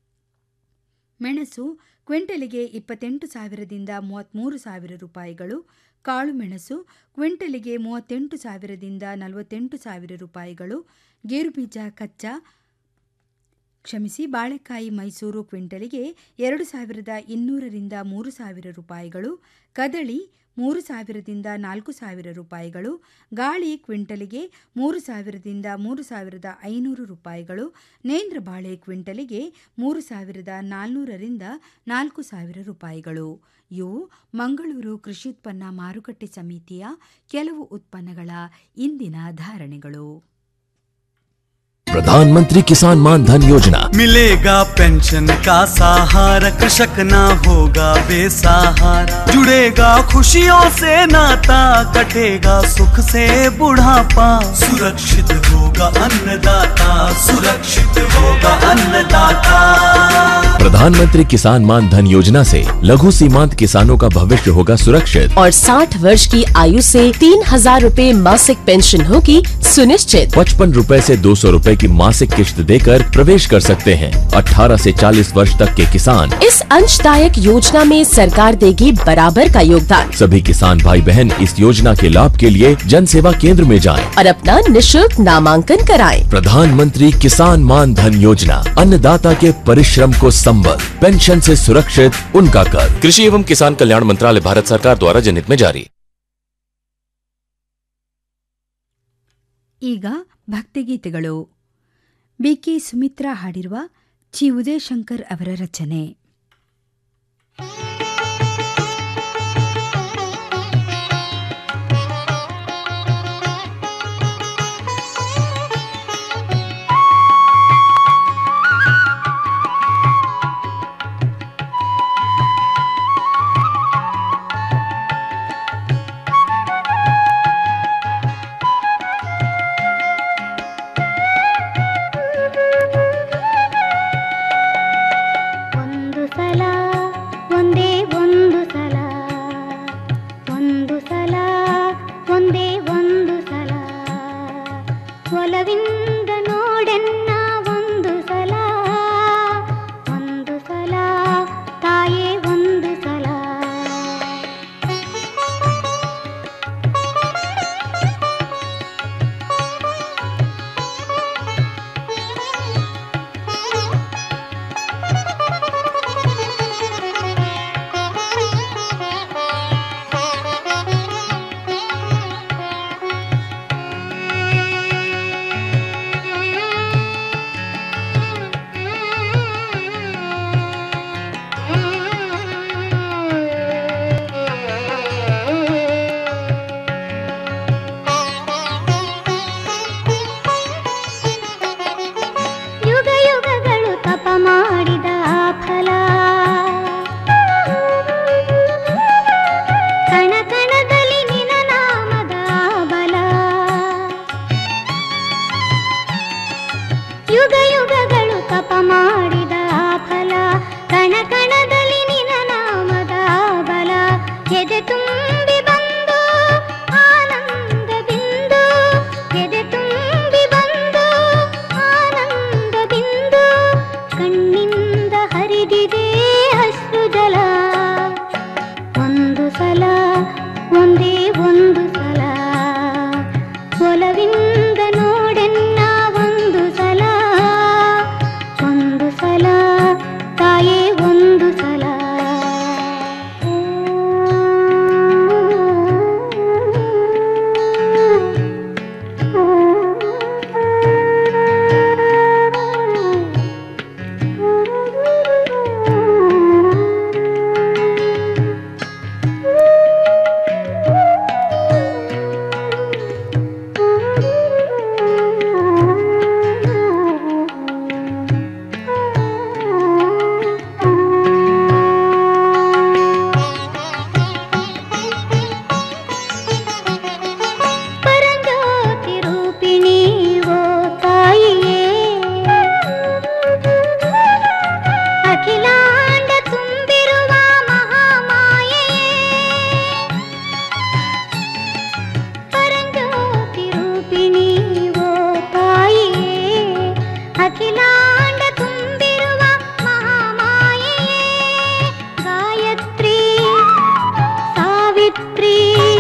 ಮೆಣಸು ಕ್ವಿಂಟಲಿಗೆ ಇಪ್ಪತ್ತೆಂಟು ಸಾವಿರದಿಂದ ಮೂವತ್ತ್ಮೂರು ಸಾವಿರ ರೂಪಾಯಿಗಳು ಕಾಳು ಮೆಣಸು ಕ್ವಿಂಟಲಿಗೆ ಮೂವತ್ತೆಂಟು ಸಾವಿರದಿಂದ ನಲವತ್ತೆಂಟು ಸಾವಿರ ರೂಪಾಯಿಗಳು ಗೇರುಬೀಜ ಕಚ್ಚಾ ಕ್ಷಮಿಸಿ ಬಾಳೆಕಾಯಿ ಮೈಸೂರು ಕ್ವಿಂಟಲಿಗೆ ಎರಡು ಸಾವಿರದ ಇನ್ನೂರರಿಂದ ಮೂರು ಸಾವಿರ ರೂಪಾಯಿಗಳು ಕದಳಿ ಮೂರು ಸಾವಿರದಿಂದ ನಾಲ್ಕು ಸಾವಿರ ರೂಪಾಯಿಗಳು ಗಾಳಿ ಕ್ವಿಂಟಲಿಗೆ ಮೂರು ಸಾವಿರದಿಂದ ಮೂರು ಸಾವಿರದ ಐನೂರು ರೂಪಾಯಿಗಳು ನೇಂದ್ರ ಬಾಳೆ ಕ್ವಿಂಟಲಿಗೆ ಮೂರು ಸಾವಿರದ ನಾಲ್ನೂರರಿಂದ ನಾಲ್ಕು ಸಾವಿರ ರೂಪಾಯಿಗಳು ಇವು ಮಂಗಳೂರು ಕೃಷಿ ಉತ್ಪನ್ನ ಮಾರುಕಟ್ಟೆ ಸಮಿತಿಯ ಕೆಲವು ಉತ್ಪನ್ನಗಳ ಇಂದಿನ ಧಾರಣೆಗಳು प्रधानमंत्री किसान मान धन योजना मिलेगा पेंशन का सहारा कृषक ना होगा बेसहारा जुड़ेगा खुशियों से नाता कटेगा सुख से बुढ़ापा सुरक्षित होगा अन्नदाता सुरक्षित होगा अन्नदाता प्रधानमंत्री किसान मान धन योजना से लघु सीमांत किसानों का भविष्य होगा सुरक्षित और 60 वर्ष की आयु से तीन हजार रूपए मासिक पेंशन होगी सुनिश्चित पचपन रूपए से दो सौ रूपए की मासिक किश्त देकर प्रवेश कर सकते हैं 18 से 40 वर्ष तक के किसान इस अंशदायक योजना में सरकार देगी बराबर का योगदान सभी किसान भाई बहन इस योजना के लाभ के लिए जन सेवा केंद्र में जाएं। और अपना निशुल्क नामांकन कराएं। प्रधानमंत्री किसान मान धन योजना अन्नदाता के परिश्रम को संबल पेंशन से सुरक्षित उनका कर कृषि एवं किसान कल्याण मंत्रालय भारत सरकार द्वारा जनहित में जारी ಈಗ ಭಕ್ತಿಗೀತೆಗಳು ಬಿಕೆ ಸುಮಿತ್ರಾ ಹಾಡಿರುವ ಚಿ ಉದಯಶಂಕರ್ ಅವರ ರಚನೆ ಒಂದು ಸಲ ಒಂದೇ ಒಂದು ಸಲ ಒಂದು ಸಲ ಒಂದೇ ಒಂದು ಸಲ ಒಲವಿಂದ ನೋಡೆನ್ನ ಒಂದು ಸಲ ಒಂದು ಸಲ ತಾಯೇ ಒಂದು ಸಲ ಯುಗ ಯುಗಗಳು ತಪ ಮಾಡಿದ ಆ ಫಲ ಕಣ ಕಣದಲ್ಲಿ ನಿನ ನಾಮದ ಬಲ ಯುಗ ಯುಗಗಳು ತಪ ಮಾಡಿದ ಆ ಫಲ ಕಣ ಕಣದಲ್ಲಿ ನಿನ ನಾಮದ ಬಲ ಎದೆ ತುಂಬಿ ಬಂದು ಆನಂದ ಬಿಂದು ಎದೆ ತುಂಬಿ ಬಂದು ಆನಂದ ಬಿಂದು ಕಣ್ಣಿಂದ ಹರಿದಿದೆ ಹಸ್ರು ಜಲ ಒಂದು ಸಲ ಒಂದೇ ಒಂದು ಸಲ ಒಲವಿಂದ ನೋಡೆನ್ನ ಒಂದು ಸಲ ಒಂದು ಸಲ ತಾಯೇ ಒಂದು ಸಲ ಪರಂಜ್ಯೋತಿ ರೂಪಿಣಿ ಓ ತಾಯಿಯೇ ಅಖಿಲಾಂಡ ತುಂಬಿರುವ ಮಹಾಮಾಯೆಯೇ ಪರಂಜ್ಯೋತಿ ರೂಪಿಣಿ ಓ ತಾಯಿಯೇ ಅಖಿಲಾಂಡ ತುಂಬಿರುವ ಮಹಾಮಾಯೆಯೇ ಗಾಯತ್ರಿ ಸಾವಿತ್ರಿ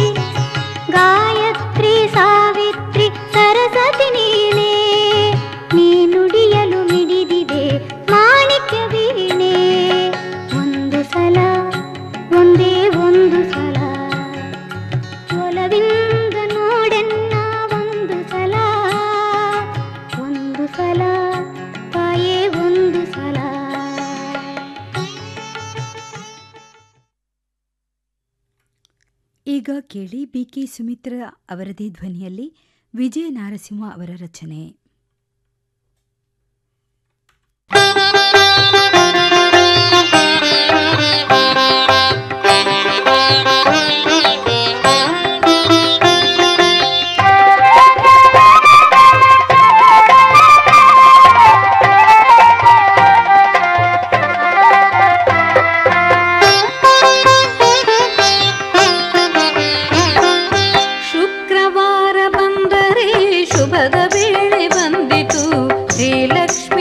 ಗಾಯತ್ರಿ ಸಾವಿತ್ರಿ ಸರಸ್ವತಿ ನೀನೇ ನೀ ನುಡಿಯಲು ಮಿಡಿದಿದೆ ಮಾಣಿಕ್ಯ ವೀಣೆ ಒಂದು ಸಲ ಒಂದೇ ಒಂದು ಸಲ ಒಲವಿಂದ ನೋಡೆನ್ನ ಒಂದು ಸಲ ಒಂದು ಸಲ ತಾಯೇ ಒಂದು ಸಲ ಈಗ ಕೇಳಿ ಬಿಕೆ ಸುಮಿತ್ರಾ ಅವರದೇ ಧ್ವನಿಯಲ್ಲಿ ವಿಜಯ ನಾರಸಿಂಹ ಅವರ ರಚನೆ